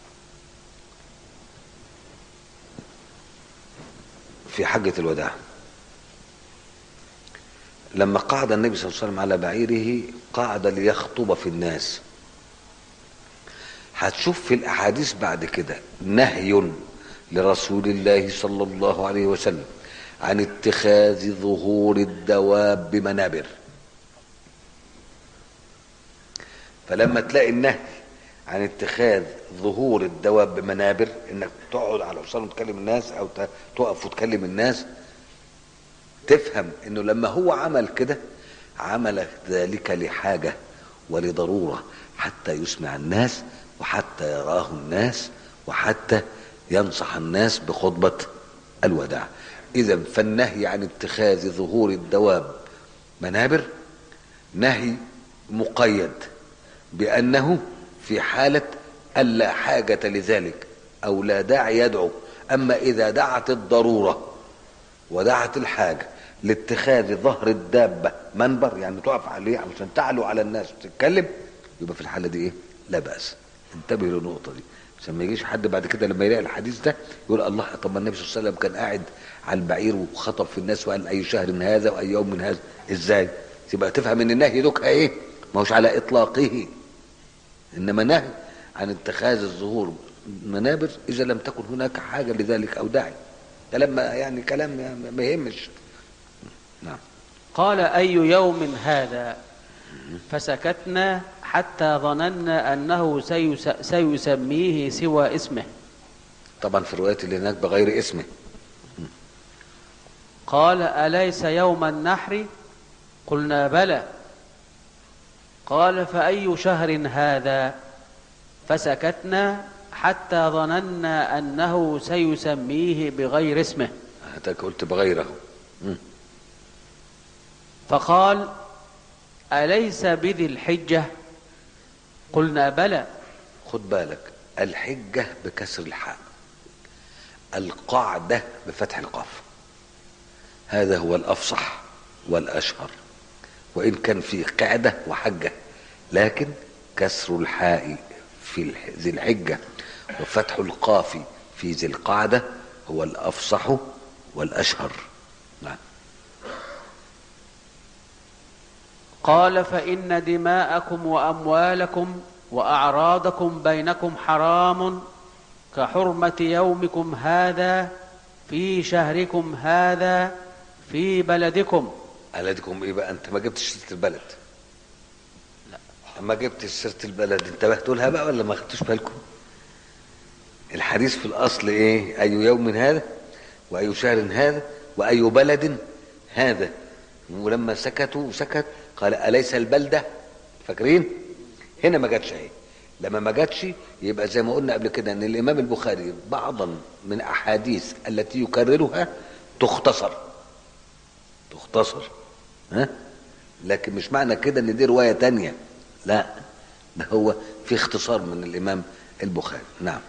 في حجة الوداع لما قعد النبي صلى الله عليه وسلم على بعيره قعد ليخطب في الناس هتشوف في الاحاديث بعد كده نهي لرسول الله صلى الله عليه وسلم عن اتخاذ ظهور الدواب بمنابر فلما تلاقي النهي عن اتخاذ ظهور الدواب بمنابر انك تقعد على حصان وتكلم الناس او ت- تقف وتكلم الناس تفهم انه لما هو عمل كده عمل ذلك لحاجة ولضرورة حتى يسمع الناس وحتى يراه الناس وحتى ينصح الناس بخطبة الوداع اذا فالنهي عن اتخاذ ظهور الدواب منابر نهي مقيد بأنه في حالة ألا حاجة لذلك أو لا داعي يدعو أما إذا دعت الضرورة ودعت الحاجة لاتخاذ ظهر الدابة منبر يعني تقف عليه عشان تعلو على الناس وتتكلم يبقى في الحالة دي إيه؟ لا بأس انتبهوا للنقطة دي عشان ما يجيش حد بعد كده لما يلاقي الحديث ده يقول الله طب ما النبي صلى الله عليه وسلم كان قاعد على البعير وخطب في الناس وقال أي شهر هذا وأي يوم من هذا إزاي؟ تبقى تفهم إن النهي دوكها إيه؟ ما هوش على إطلاقه انما نهي عن اتخاذ الظهور منابر اذا لم تكن هناك حاجه لذلك او داعي كلام ما- يعني كلام ما- ما يهمش نعم قال أي يوم هذا فسكتنا حتى ظننا أنه سيس سيسميه سوى اسمه طبعا في الروايات اللي هناك بغير اسمه قال أليس يوم النحر قلنا بلى قال فأي شهر هذا فسكتنا حتى ظننا أنه سيسميه بغير اسمه هتاك قلت بغيره مم. فقال أليس بذي الحجة قلنا بلى خد بالك الحجة بكسر الحاء القعدة بفتح القاف هذا هو الأفصح والأشهر وإن كان في قعدة وحجة لكن كسر الحاء في الح- ذي الحجة وفتح القاف في ذي القعدة هو الأفصح والأشهر نعم قال فإن دماءكم وأموالكم وأعراضكم بينكم حرام كحرمة يومكم هذا في شهركم هذا في بلدكم بلدكم ايه بقى انت ما جبتش سيره البلد لا ما جبتش سيره البلد انتبهتوا لها بقى ولا ما خدتوش بالكم الحديث في الاصل ايه اي يوم هذا واي شهر هذا واي بلد هذا ولما سكتوا سكت قال اليس البلده فاكرين هنا ما جاتش اهي لما ما جاتش يبقى زي ما قلنا قبل كده ان الامام البخاري بعضا من احاديث التي يكررها تختصر تختصر ها لكن مش معنى كده ان دي روايه تانية لا ده هو في اختصار من الامام البخاري نعم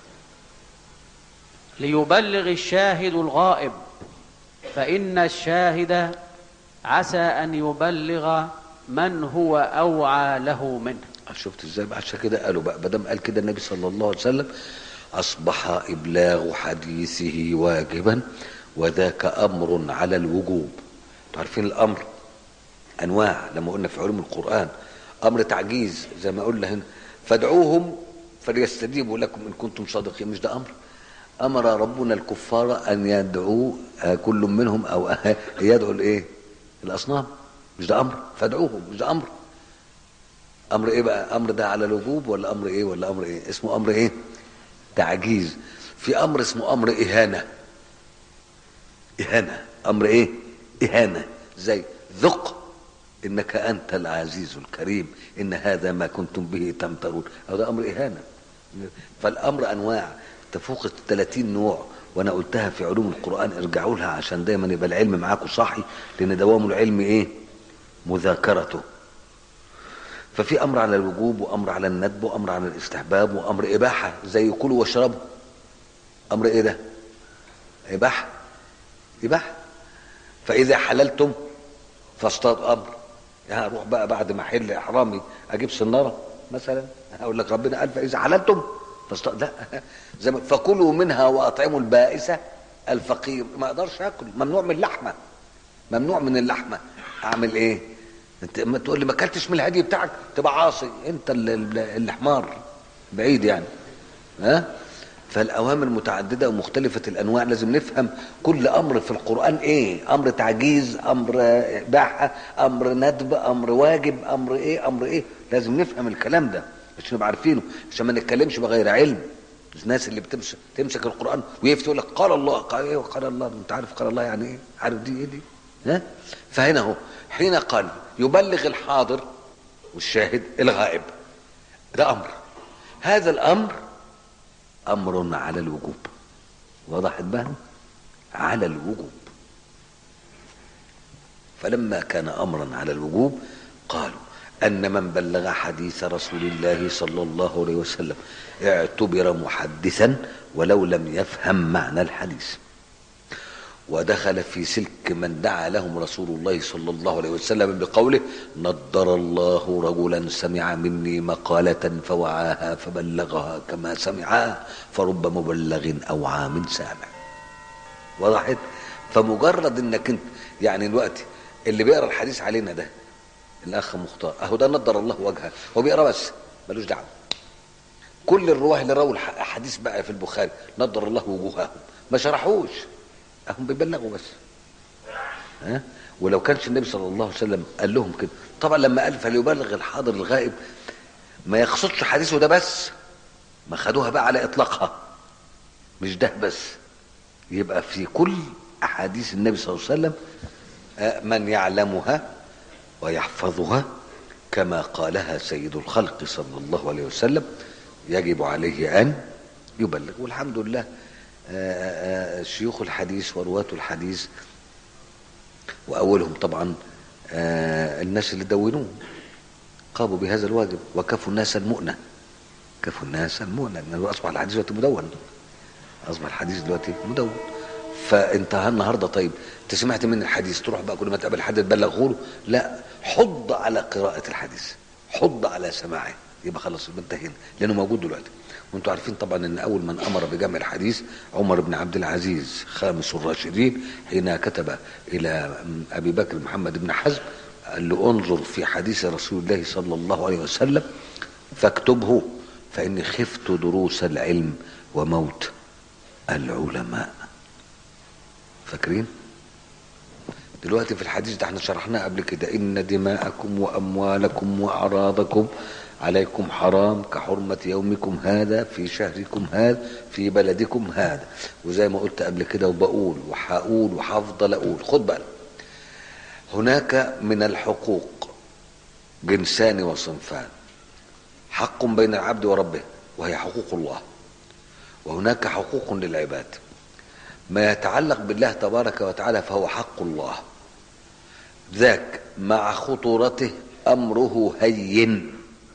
ليبلغ الشاهد الغائب فإن الشاهد عسى أن يبلغ من هو أوعى له منه شفت ازاي بقى عشان كده قالوا بقى بدل قال كده النبي صلى الله عليه وسلم اصبح ابلاغ حديثه واجبا وذاك امر على الوجوب انتوا عارفين الامر انواع لما قلنا في علوم القران امر تعجيز زي ما قلنا هنا فادعوهم فليستجيبوا لكم ان كنتم صادقين مش ده امر امر ربنا الكفار ان يدعوا آه، كل منهم او آه، يدعو الايه الاصنام مش ده امر فادعوهم مش ده امر امر ايه بقى امر ده على الوجوب ولا امر ايه ولا امر ايه اسمه امر ايه تعجيز في امر اسمه امر اهانه اهانه امر ايه اهانه زي ذق انك انت العزيز الكريم ان هذا ما كنتم به تمترون هذا امر اهانه فالامر انواع تفوق ال 30 نوع وانا قلتها في علوم القران ارجعوا لها عشان دايما يبقى العلم معاكم صاحي لان دوام العلم ايه مذاكرته ففي امر على الوجوب وامر على الندب وامر على الاستحباب وامر اباحه زي كلوا واشربوا امر ايه ده اباحه اباحه فاذا حللتم فاصطاد امر يعني اروح بقى بعد ما احل احرامي اجيب سناره مثلا اقول لك ربنا قال فاذا حللتم فاصطاد لا زي ما فكلوا منها واطعموا البائس الفقير ما اقدرش اكل ممنوع من اللحمه ممنوع من اللحمه اعمل ايه انت ما تقول لي ما اكلتش من الهدي بتاعك تبقى عاصي انت اللي, اللي حمار بعيد يعني ها فالاوامر متعدده ومختلفه الانواع لازم نفهم كل امر في القران ايه امر تعجيز امر اباحه امر ندب امر واجب امر ايه امر ايه لازم نفهم الكلام ده عشان نبقى عارفينه عشان ما نتكلمش بغير علم الناس اللي بتمسك تمسك القران ويفتي يقول لك قال الله قال ايه وقال الله انت عارف قال الله يعني ايه عارف دي ايه دي ها فهنا اهو حين قال يبلغ الحاضر والشاهد الغائب ده امر هذا الامر امر على الوجوب وضحت بقى على الوجوب فلما كان امرا على الوجوب قالوا ان من بلغ حديث رسول الله صلى الله عليه وسلم اعتبر محدثا ولو لم يفهم معنى الحديث ودخل في سلك من دعا لهم رسول الله صلى الله عليه وسلم بقوله نضر الله رجلا سمع مني مقالة فوعاها فبلغها كما سمعها فرب مبلغ أوعى من سامع وضحت فمجرد انك انت يعني الوقت اللي بيقرا الحديث علينا ده الاخ مختار اهو ده نضر الله وجهه هو بيقرا بس ملوش دعوه كل الرواه اللي رووا الحديث بقى في البخاري نضر الله وجوههم ما شرحوش هم بيبلغوا بس ها ولو كانش النبي صلى الله عليه وسلم قال لهم كده طبعا لما قال فليبلغ الحاضر الغائب ما يقصدش حديثه ده بس ما خدوها بقى على اطلاقها مش ده بس يبقى في كل احاديث النبي صلى الله عليه وسلم من يعلمها ويحفظها كما قالها سيد الخلق صلى الله عليه وسلم يجب عليه ان يبلغ والحمد لله شيوخ الحديث ورواة الحديث وأولهم طبعا الناس اللي دونوه قاموا بهذا الواجب وكفوا الناس المؤنة كفوا الناس المؤنة لأنه أصبح الحديث دلوقتي مدون أصبح الحديث دلوقتي مدون فأنت النهاردة طيب أنت سمعت من الحديث تروح بقى كل ما تقابل حد تبلغه له لا حض على قراءة الحديث حض على سماعه يبقى خلاص يبقى انتهينا لأنه موجود دلوقتي وانتم عارفين طبعا ان اول من امر بجمع الحديث عمر بن عبد العزيز خامس الراشدين حين كتب الى ابي بكر محمد بن حزم قال له انظر في حديث رسول الله صلى الله عليه وسلم فاكتبه فاني خفت دروس العلم وموت العلماء فاكرين دلوقتي في الحديث ده احنا شرحناه قبل كده ان دماءكم واموالكم واعراضكم عليكم حرام كحرمة يومكم هذا في شهركم هذا في بلدكم هذا وزي ما قلت قبل كده وبقول وهقول وهفضل اقول خد بالك هناك من الحقوق جنسان وصنفان حق بين العبد وربه وهي حقوق الله وهناك حقوق للعباد ما يتعلق بالله تبارك وتعالى فهو حق الله ذاك مع خطورته امره هين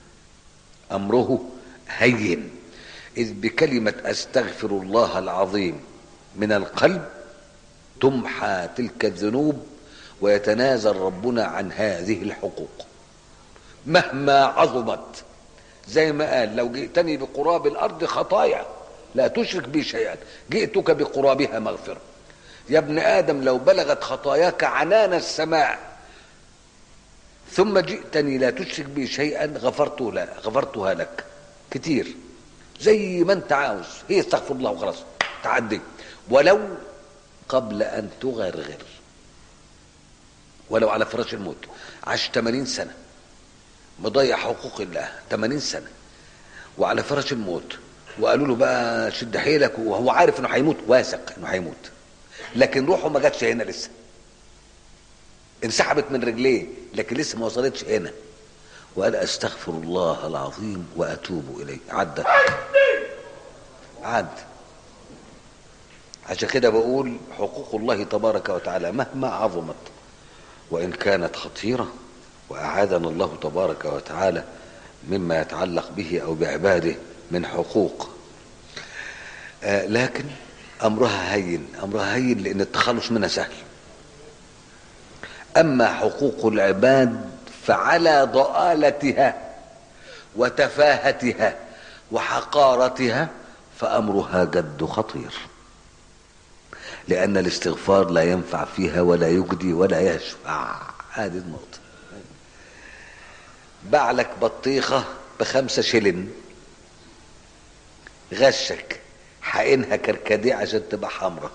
امره هين اذ بكلمه استغفر الله العظيم من القلب تمحى تلك الذنوب ويتنازل ربنا عن هذه الحقوق مهما عظمت زي ما قال لو جئتني بقراب الارض خطايا لا تشرك بي شيئا جئتك بقرابها مغفره يا ابن ادم لو بلغت خطاياك عنان السماء ثم جئتني لا تشرك بي شيئا غفرته لا غفرتها لك كتير زي ما انت عاوز هي استغفر الله وخلاص تعدي ولو قبل ان تغرغر ولو على فراش الموت عاش 80 سنه مضيع حقوق الله 80 سنه وعلى فراش الموت وقالوا له بقى شد حيلك وهو عارف انه هيموت واثق انه هيموت لكن روحه ما جاتش هنا لسه انسحبت من رجليه لكن لسه ما وصلتش هنا وقال استغفر الله العظيم واتوب اليه عدى عد عشان كده بقول حقوق الله تبارك وتعالى مهما عظمت وان كانت خطيره واعاذنا الله تبارك وتعالى مما يتعلق به او بعباده من حقوق آه لكن امرها هين امرها هين لان التخلص منها سهل اما حقوق العباد فعلى ضالتها وتفاهتها وحقارتها فامرها جد خطير لان الاستغفار لا ينفع فيها ولا يجدي ولا يشفع هذه النقطه باع لك بطيخه بخمسه شلن غشك حقنها كركديه عشان تبقى حمراء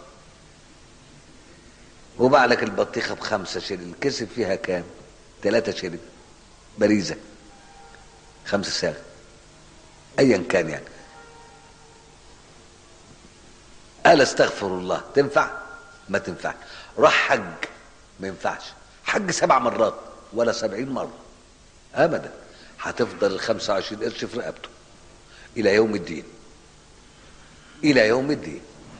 وباع لك البطيخه بخمسه شيلين كسب فيها كام؟ ثلاثه شيلين باريزه خمسه ساغ ايا كان يعني قال استغفر الله تنفع ما تنفع راح حج ما ينفعش حج سبع مرات ولا سبعين مرة أبدا هتفضل الخمسة وعشرين قرش في رقبته إلى يوم الدين إلى يوم الدين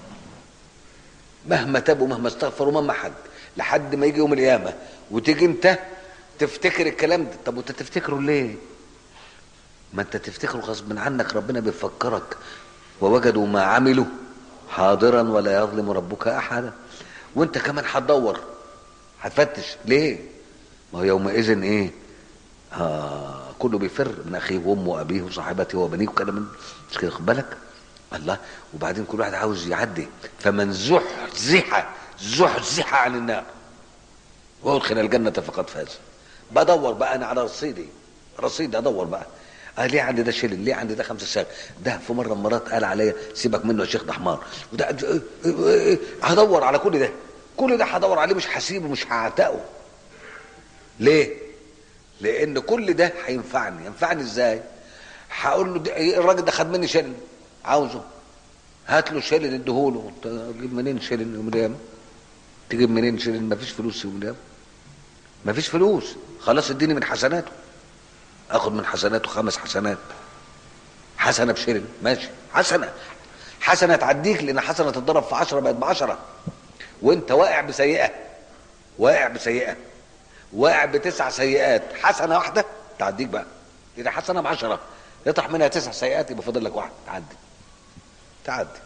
مهما تاب ومهما استغفر ومهما حج لحد ما يجي يوم القيامة وتيجي أنت تفتكر الكلام ده طب وأنت تفتكره ليه؟ ما أنت تفتكره غصب عنك ربنا بيفكرك ووجدوا ما عملوا حاضرا ولا يظلم ربك أحدا وأنت كمان هتدور هتفتش ليه؟ ما هو يومئذ ايه؟ آه كله بيفر من اخيه وامه وابيه وصاحبته وبنيه وكلام من مش كده خد بالك؟ الله وبعدين كل واحد عاوز يعدي فمن زحزح زحزح عن النار وادخل الجنه فقد فاز بدور بقى انا على رصيدي رصيدي ادور بقى آه ليه عندي ده شيلن ليه عندي ده خمسة ساغ ده في مرة من المرات قال عليا سيبك منه يا شيخ ده حمار وده آه، آه، آه، هدور على كل ده كل ده هدور عليه مش هسيبه مش هعتقه ليه لان كل ده هينفعني ينفعني ازاي هقول له ده- إيه الراجل ده خد مني شيلن عاوزه هات له شيلن اديهوله تجيب منين شيلن يوم القيامه تجيب منين شيلن مفيش فلوس يوم القيامه مفيش فلوس خلاص اديني من حسناته اخد من حسناته خمس حسنات حسنه بشيلن ماشي حسنه حسنه تعديك لان حسنه تتضرب في عشرة بقت بعشرة وانت واقع بسيئه واقع بسيئه واقع بتسع سيئات حسنه واحده تعديك بقى اذا حسنه بعشرة يطرح منها تسع سيئات يبقى فاضل لك واحد تعدي تعدي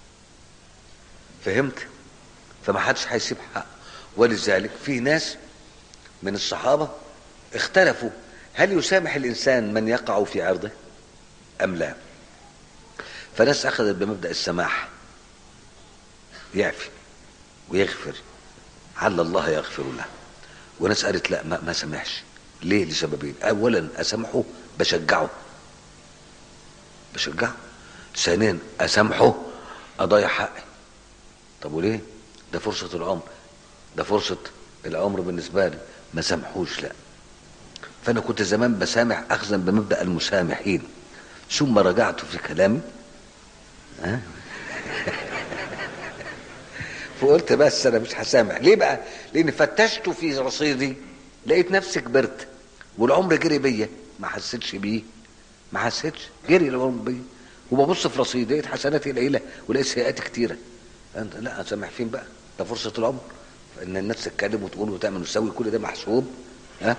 فهمت فما حدش هيسيب حق ولذلك في ناس من الصحابه اختلفوا هل يسامح الانسان من يقع في عرضه ام لا فناس اخذت بمبدا السماح يعفي ويغفر عل الله يغفر له وناس قالت لا ما, ما سامحش ليه لسببين اولا اسامحه بشجعه بشجعه ثانيا اسامحه اضيع حقي طب وليه ده فرصة العمر ده فرصة العمر بالنسبة لي ما سامحوش لا فانا كنت زمان بسامح اخذا بمبدا المسامحين ثم رجعت في كلامي ها فقلت بس انا مش هسامح ليه بقى لان فتشت في رصيدي لقيت نفسي كبرت والعمر جري بيا ما حسيتش بيه ما حسيتش جري العمر بيا وببص في رصيدي لقيت حسناتي قليله ولقيت سيئاتي كتيره انت لا اسامح فين بقى ده فرصه العمر ان الناس تتكلم وتقول وتعمل وتسوي كل ده محسوب ها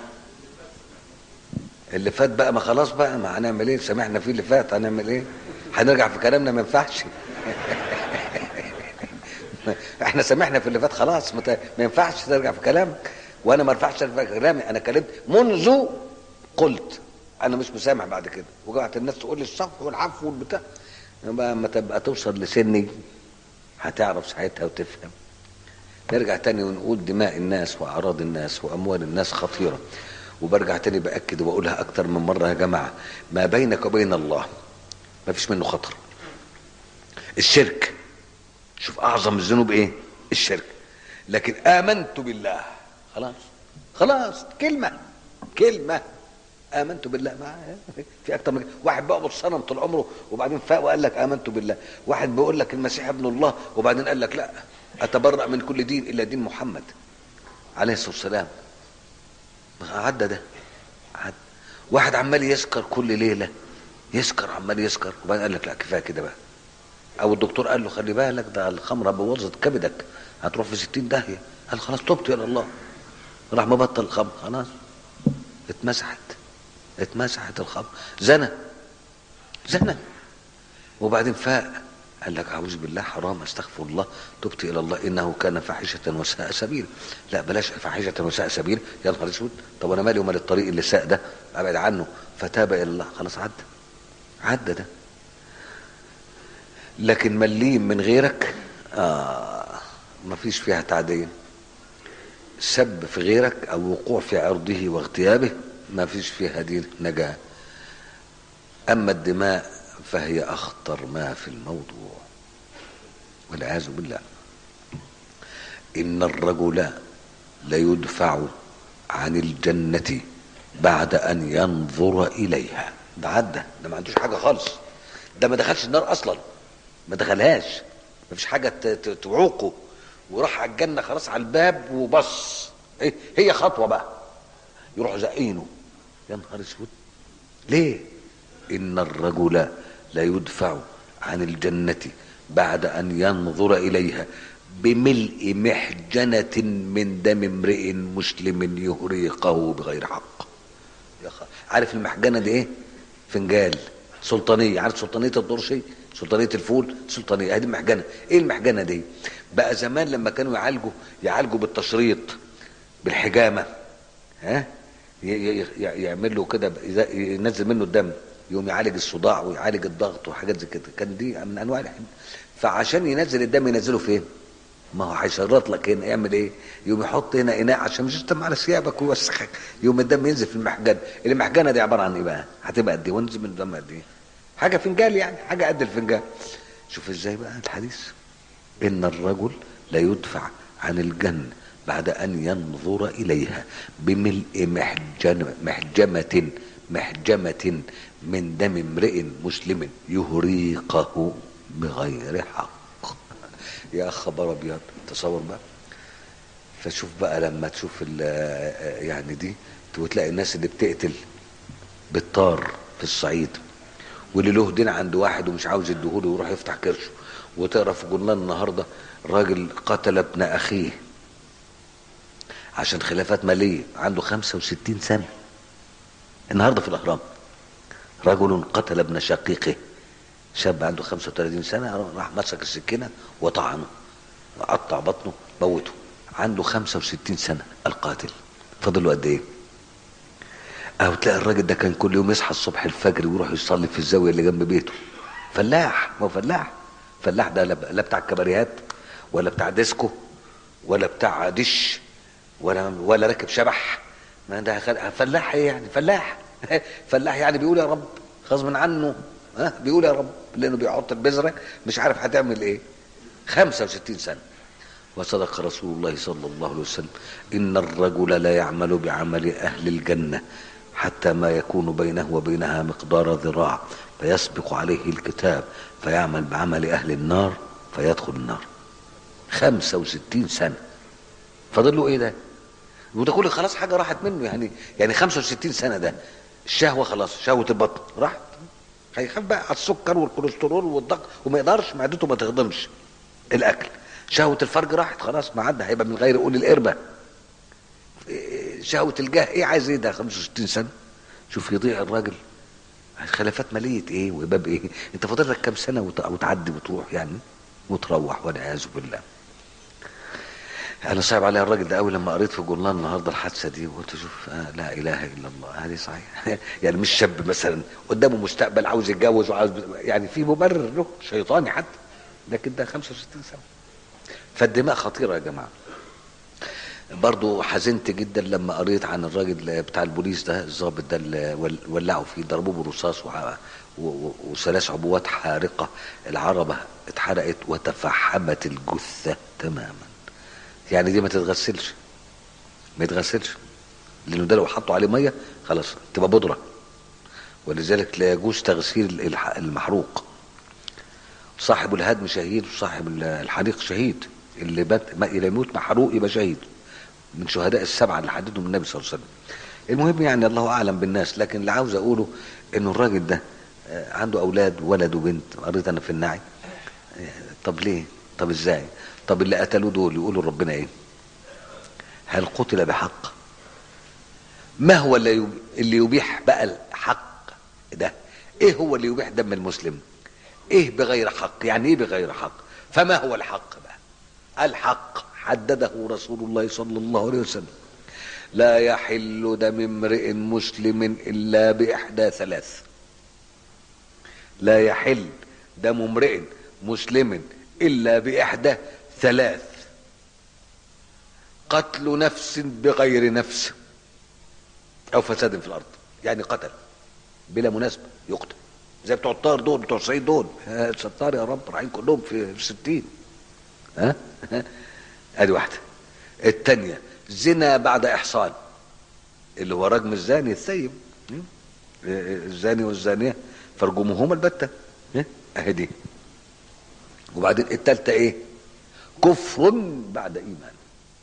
اللي فات بقى ما خلاص بقى ما هنعمل ايه سامحنا فيه اللي فات هنعمل ايه هنرجع في كلامنا ما ينفعش احنا سامحنا في اللي فات خلاص ما ت- ما ينفعش ترجع في كلامك وانا ما ارفعش في كلامي انا كلمت منذ قلت انا مش مسامح بعد كده وقعت الناس تقول لي الصف والعفو والبتاع يبقى اما تبقى توصل لسني هتعرف ساعتها وتفهم نرجع تاني ونقول دماء الناس واعراض الناس واموال الناس خطيره وبرجع تاني باكد وبقولها اكتر من مره يا جماعه ما بينك وبين الله ما فيش منه خطر الشرك شوف اعظم الذنوب ايه الشرك لكن امنت بالله خلاص خلاص كلمه كلمه امنت بالله ما في اكتر من كده. واحد بيعبد صنم طول عمره وبعدين فاق وقال لك امنت بالله واحد بيقول لك المسيح ابن الله وبعدين قال لك لا اتبرأ من كل دين الا دين محمد عليه الصلاه والسلام عدى ده عدى واحد عمال يسكر كل ليله يسكر عمال يسكر وبعدين قال لك لا كفايه كده بقى او الدكتور قال له خلي بالك ده الخمره بوظت كبدك هتروح في ستين داهيه قال خلاص تبت الى الله راح مبطل الخمر خلاص اتمسحت اتمسحت الخمر زنى زنى وبعدين فاق قال لك اعوذ بالله حرام استغفر الله تبت الى الله انه كان فاحشه وساء سبيلا لا بلاش فاحشه وساء سبيل يا نهار اسود طب انا مالي ومال الطريق اللي ساء ده ابعد عنه فتاب الى الله خلاص عدى عدى ده لكن مليم من غيرك آه ما فيش فيها تعدين سب في غيرك او وقوع في عرضه واغتيابه ما فيش فيها دي نجاة اما الدماء فهي أخطر ما في الموضوع والعياذ بالله إن الرجل ليدفع عن الجنة بعد أن ينظر إليها ده عدى ده ما عندوش حاجة خالص ده ما دخلش النار أصلا ما دخلهاش ما فيش حاجة ت- ت- تعوقه وراح على الجنة خلاص على الباب وبص إيه؟ هي خطوة بقى يروح زقينه يا نهار اسود ليه ان الرجل لا يدفع عن الجنه بعد ان ينظر اليها بملء محجنه من دم امرئ مسلم يهريقه بغير حق يا خ... عارف المحجنه دي ايه فنجال سلطانيه عارف سلطانيه الدرشي سلطانيه الفول سلطانيه هذه المحجنه ايه المحجنه دي بقى زمان لما كانوا يعالجوا يعالجوا بالتشريط بالحجامه ها ي- ي- ي- يعمل له كده إذا- ينزل منه الدم يقوم يعالج الصداع ويعالج الضغط وحاجات زي كده كان دي من انواع الحمى فعشان ينزل الدم ينزله فين؟ ما هو هيشرط لك هنا يعمل ايه؟ يقوم يحط هنا اناء عشان مش يشتم على ثيابك ويوسخك يقوم الدم ينزل في المحجنه، المحجنه دي عباره عن ايه بقى؟ هتبقى قد ايه؟ وينزل من الدم قد ايه؟ حاجه فنجان يعني حاجه قد الفنجان. شوف ازاي بقى الحديث؟ ان الرجل لا يدفع عن الجنه بعد ان ينظر اليها بملء محجن محجمه محجمه من دم امرئ مسلم يهريقه بغير حق يا خبر ابيض تصور بقى فشوف بقى لما تشوف ال- يعني دي وتلاقي الناس اللي بتقتل بالطار في الصعيد واللي له دين عند واحد ومش عاوز يديهوله ويروح يفتح كرشه وتقرا في جورنال النهارده راجل قتل ابن اخيه عشان خلافات ماليه عنده 65 سنه النهارده في الاهرام رجل قتل ابن شقيقه شاب عنده 35 سنه راح مسك السكينه وطعنه وقطع بطنه موته عنده 65 سنه القاتل فاضل له قد ايه؟ او تلاقي الراجل ده كان كل يوم يصحى الصبح الفجر ويروح يصلي في الزاويه اللي جنب بيته فلاح ما هو فلاح فلاح ده لا لا بتاع الكباريهات ولا بتاع ديسكو ولا بتاع دش ولا ولا راكب شبح ما ده خل- فلاح ايه يعني فلاح فلاح يعني بيقول يا رب غصب عنه ها بيقول يا رب لانه بيحط البذره مش عارف هتعمل ايه 65 سنه وصدق رسول الله صلى الله عليه وسلم ان الرجل لا يعمل بعمل اهل الجنه حتى ما يكون بينه وبينها مقدار ذراع فيسبق عليه الكتاب فيعمل بعمل اهل النار فيدخل النار 65 سنه فاضل له ايه ده؟ وده كله خلاص حاجه راحت منه يعني يعني 65 سنه ده الشهوه خلاص شهوه البطن راحت هيخاف بقى على السكر والكوليسترول والضغط وما يقدرش معدته ما تهضمش الاكل شهوه الفرج راحت خلاص ما عدى هيبقى من غير قول القربه إيه، شهوه الجاه ايه عايز ايه ده 65 سنه شوف يضيع الراجل خلافات ماليه ايه وباب ايه انت فاضل لك كام سنه وت- وتعدي وتروح يعني وتروح والعياذ بالله انا صعب عليا الراجل ده قوي لما قريت في جورنال النهارده الحادثه دي وقلت شوف آه لا اله الا الله هذه صحيح يعني مش شاب مثلا قدامه مستقبل عاوز يتجوز وعاوز يعني في مبرر له شيطاني حتى لكن ده 65 سنه فالدماء خطيره يا جماعه برضو حزنت جدا لما قريت عن الراجل بتاع البوليس ده الضابط ده اللي ول- ولعوا فيه ضربوه بالرصاص وع- و- و- وثلاث عبوات حارقه العربه اتحرقت وتفحمت الجثه تماما يعني دي ما تتغسلش ما يتغسلش لانه ده لو حطوا عليه ميه خلاص تبقى بودره ولذلك لا يجوز تغسيل الح- المحروق صاحب الهدم شهيد وصاحب ال- الحريق شهيد اللي بات ما اللي يموت محروق يبقى شهيد من شهداء السبعه اللي حددهم النبي صلى الله عليه وسلم المهم يعني الله اعلم بالناس لكن اللي عاوز اقوله انه الراجل ده آه، عنده اولاد ولد وبنت قريت انا في النعي آه، طب ليه طب ازاي طب اللي قتلوه دول يقولوا ربنا ايه هل قتل بحق ما هو اللي يب- اللي يبيح بقى الحق ده ايه هو اللي يبيح دم المسلم ايه بغير حق يعني ايه بغير حق فما هو الحق بقى الحق حدده رسول الله صلى الله عليه وسلم لا يحل دم امرئ مسلم الا باحدى ثلاث لا يحل دم امرئ مسلم الا باحدى ثلاث قتل نفس بغير نفس او فساد في الارض يعني قتل بلا مناسبه يقتل زي بتوع الطار دول بتوع الصعيد دول يا ستار يا رب رايحين كلهم في في 60 ها ادي واحده الثانيه زنا بعد احصان اللي هو رجم الزاني الثيب م? الزاني والزانيه فارجموهما البته ها؟ اهي دي وبعدين الثالثه ايه كفر بعد ايمان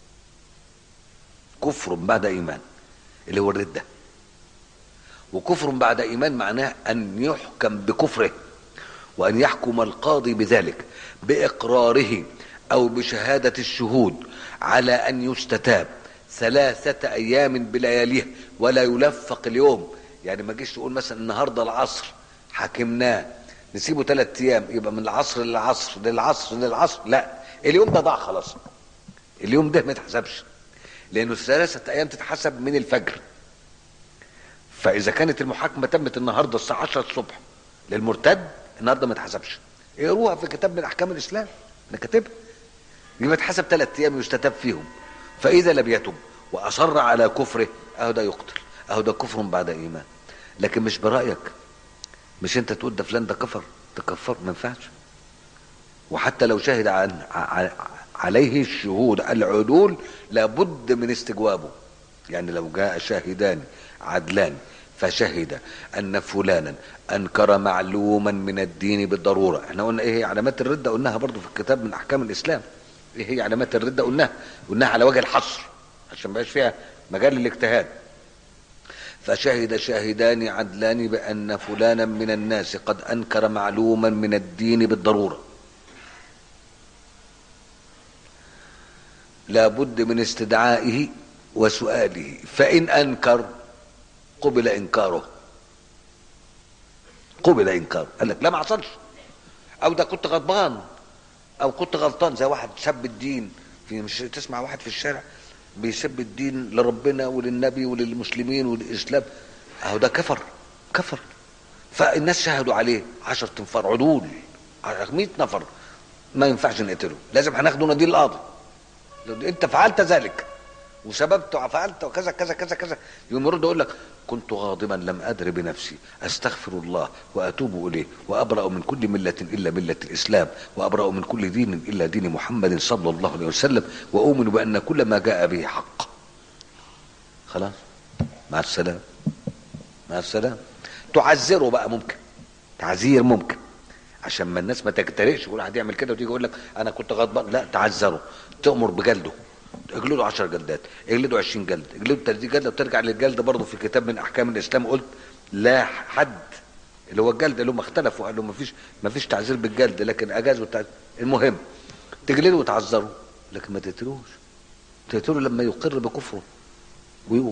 كفر بعد ايمان اللي هو الرده وكفر بعد ايمان معناه ان يحكم بكفره وان يحكم القاضي بذلك باقراره او بشهاده الشهود على ان يستتاب ثلاثه ايام بلياليها ولا يلفق اليوم يعني ما جيش تقول مثلا النهارده العصر حكمناه نسيبه ثلاث ايام يبقى من العصر للعصر للعصر للعصر لا اليوم ده ضاع خلاص اليوم ده ما يتحسبش لانه ثلاثه ايام تتحسب من الفجر فاذا كانت المحاكمه تمت النهارده الساعه 10 الصبح للمرتد النهارده ما تحسبش اقروها في كتاب من احكام الاسلام انا كاتبها يبقى تحسب ثلاث ايام يستتاب فيهم فاذا لم يتب واصر على كفره اهو ده يقتل اهو ده كفر بعد ايمان لكن مش برايك مش انت تقول ده فلان ده كفر تكفر ما ينفعش وحتى لو شهد عن ع- عليه الشهود العدول لابد من استجوابه يعني لو جاء شاهدان عدلان فشهد ان فلانا انكر معلوما من الدين بالضروره احنا قلنا ايه هي علامات الرده قلناها برضو في الكتاب من احكام الاسلام ايه هي علامات الرده قلناها قلناها على وجه الحصر عشان ما يبقاش فيها مجال للاجتهاد فشهد شاهدان عدلان بان فلانا من الناس قد انكر معلوما من الدين بالضروره لا بد من استدعائه وسؤاله فإن أنكر قبل إنكاره قبل إنكاره قال لك لا ما حصلش أو ده كنت غضبان أو كنت غلطان زي واحد سب الدين في مش تسمع واحد في الشارع بيسب الدين لربنا وللنبي وللمسلمين وللإسلام أهو ده كفر كفر فالناس شهدوا عليه عشر تنفار عدول 100 نفر ما ينفعش نقتله لازم هناخده ندير القاضي لو انت فعلت ذلك وسببت وفعلت وكذا كذا كذا كذا يوم يرد يقول لك كنت غاضبا لم ادر بنفسي استغفر الله واتوب اليه وابرا من كل مله الا مله الاسلام وابرا من كل دين الا دين محمد صلى الله عليه وسلم واؤمن بان كل ما جاء به حق خلاص مع السلامه مع السلامه تعذره بقى ممكن تعذير ممكن عشان ما الناس ما تجترئش يقول واحد يعمل كده وتيجي يقول لك انا كنت غضبان لا تعذره تأمر بجلده اجلده 10 جلدات اجلده 20 جلد اجلده 30 جلده وترجع للجلد برضه في كتاب من احكام الاسلام قلت لا حد اللي هو الجلد اللي هم اختلفوا قالوا ما فيش ما فيش تعذير بالجلد لكن اجازوا التعذير المهم تجلده وتعذره لكن ما تقتلوش تقتله لما يقر بكفره ويقول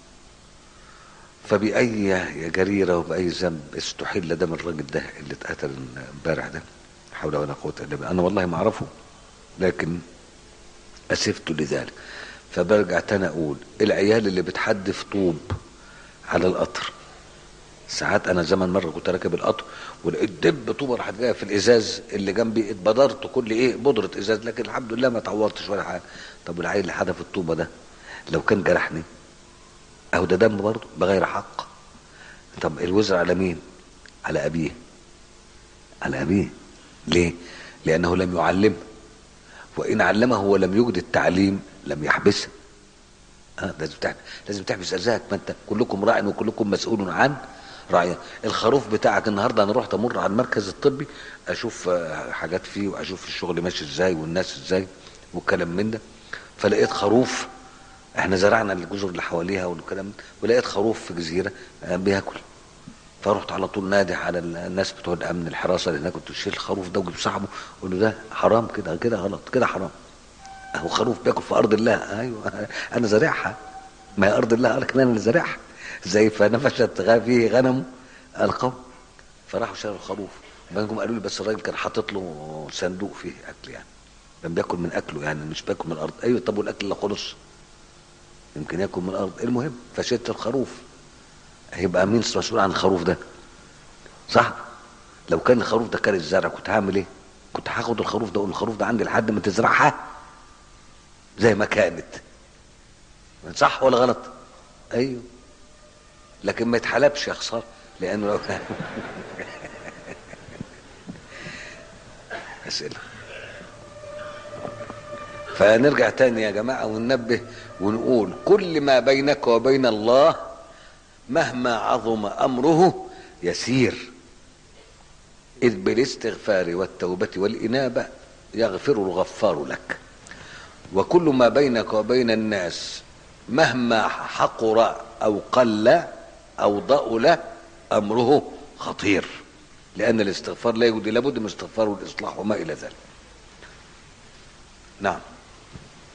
فبأي يا جريرة وبأي ذنب استحل دم الراجل ده اللي اتقتل امبارح ده حول ولا قوة إلا بالله أنا والله ما أعرفه لكن أسفت لذلك فبرجع تاني أقول العيال اللي بتحدف طوب على القطر ساعات أنا زمان مرة كنت راكب القطر ولقيت دب طوبة راحت جاية في الإزاز اللي جنبي اتبدرت كل إيه بودرة إزاز لكن الحمد لله ما تعورتش ولا حاجة طب العيل اللي حدف الطوبة ده لو كان جرحني اهو ده دم برضه بغير حق طب الوزر على مين على ابيه على ابيه ليه لانه لم يعلمه وان علمه ولم يجد التعليم لم يحبسه اه لازم تحبس لازم تحبس ارزاقك ما انت كلكم راع وكلكم مسؤول عن راعية الخروف بتاعك النهارده انا رحت امر على المركز الطبي اشوف آه، حاجات فيه واشوف الشغل ماشي ازاي والناس ازاي والكلام من ده فلقيت خروف احنا زرعنا الجزر اللي حواليها والكلام ده ولقيت خروف في جزيره آه، بياكل فرحت على طول نادي على الناس بتوع الامن الحراسه اللي هناك قلت له شيل الخروف ده وجيب صاحبه قول له ده حرام كده كده غلط كده حرام اهو خروف بياكل في ارض الله ايوه انا زارعها ما هي ارض الله لكن انا اللي زارعها زي فنفشت غ- فيه غنم القوم فراحوا شالوا الخروف بعدين قالوا لي بس الراجل كان حاطط له صندوق فيه اكل يعني كان بياكل من اكله يعني مش بياكل من الارض ايوه طب والاكل اللي خلص يمكن ياكل من الارض المهم فشلت الخروف هيبقى مين مسؤول عن الخروف ده صح لو كان الخروف ده كان الزرع كنت هعمل ايه كنت هاخد الخروف ده اقول الخروف ده عندي لحد ما تزرعها زي ما كانت صح ولا غلط ايوه لكن ما يتحلبش يا خساره لانه لو كان اسئله فنرجع تاني يا جماعه وننبه ونقول كل ما بينك وبين الله مهما عظم امره يسير اذ بالاستغفار والتوبه والانابه يغفر الغفار لك وكل ما بينك وبين الناس مهما حقر او قل او ضأل امره خطير لان الاستغفار لا يوجد لابد من استغفار والاصلاح وما الى ذلك نعم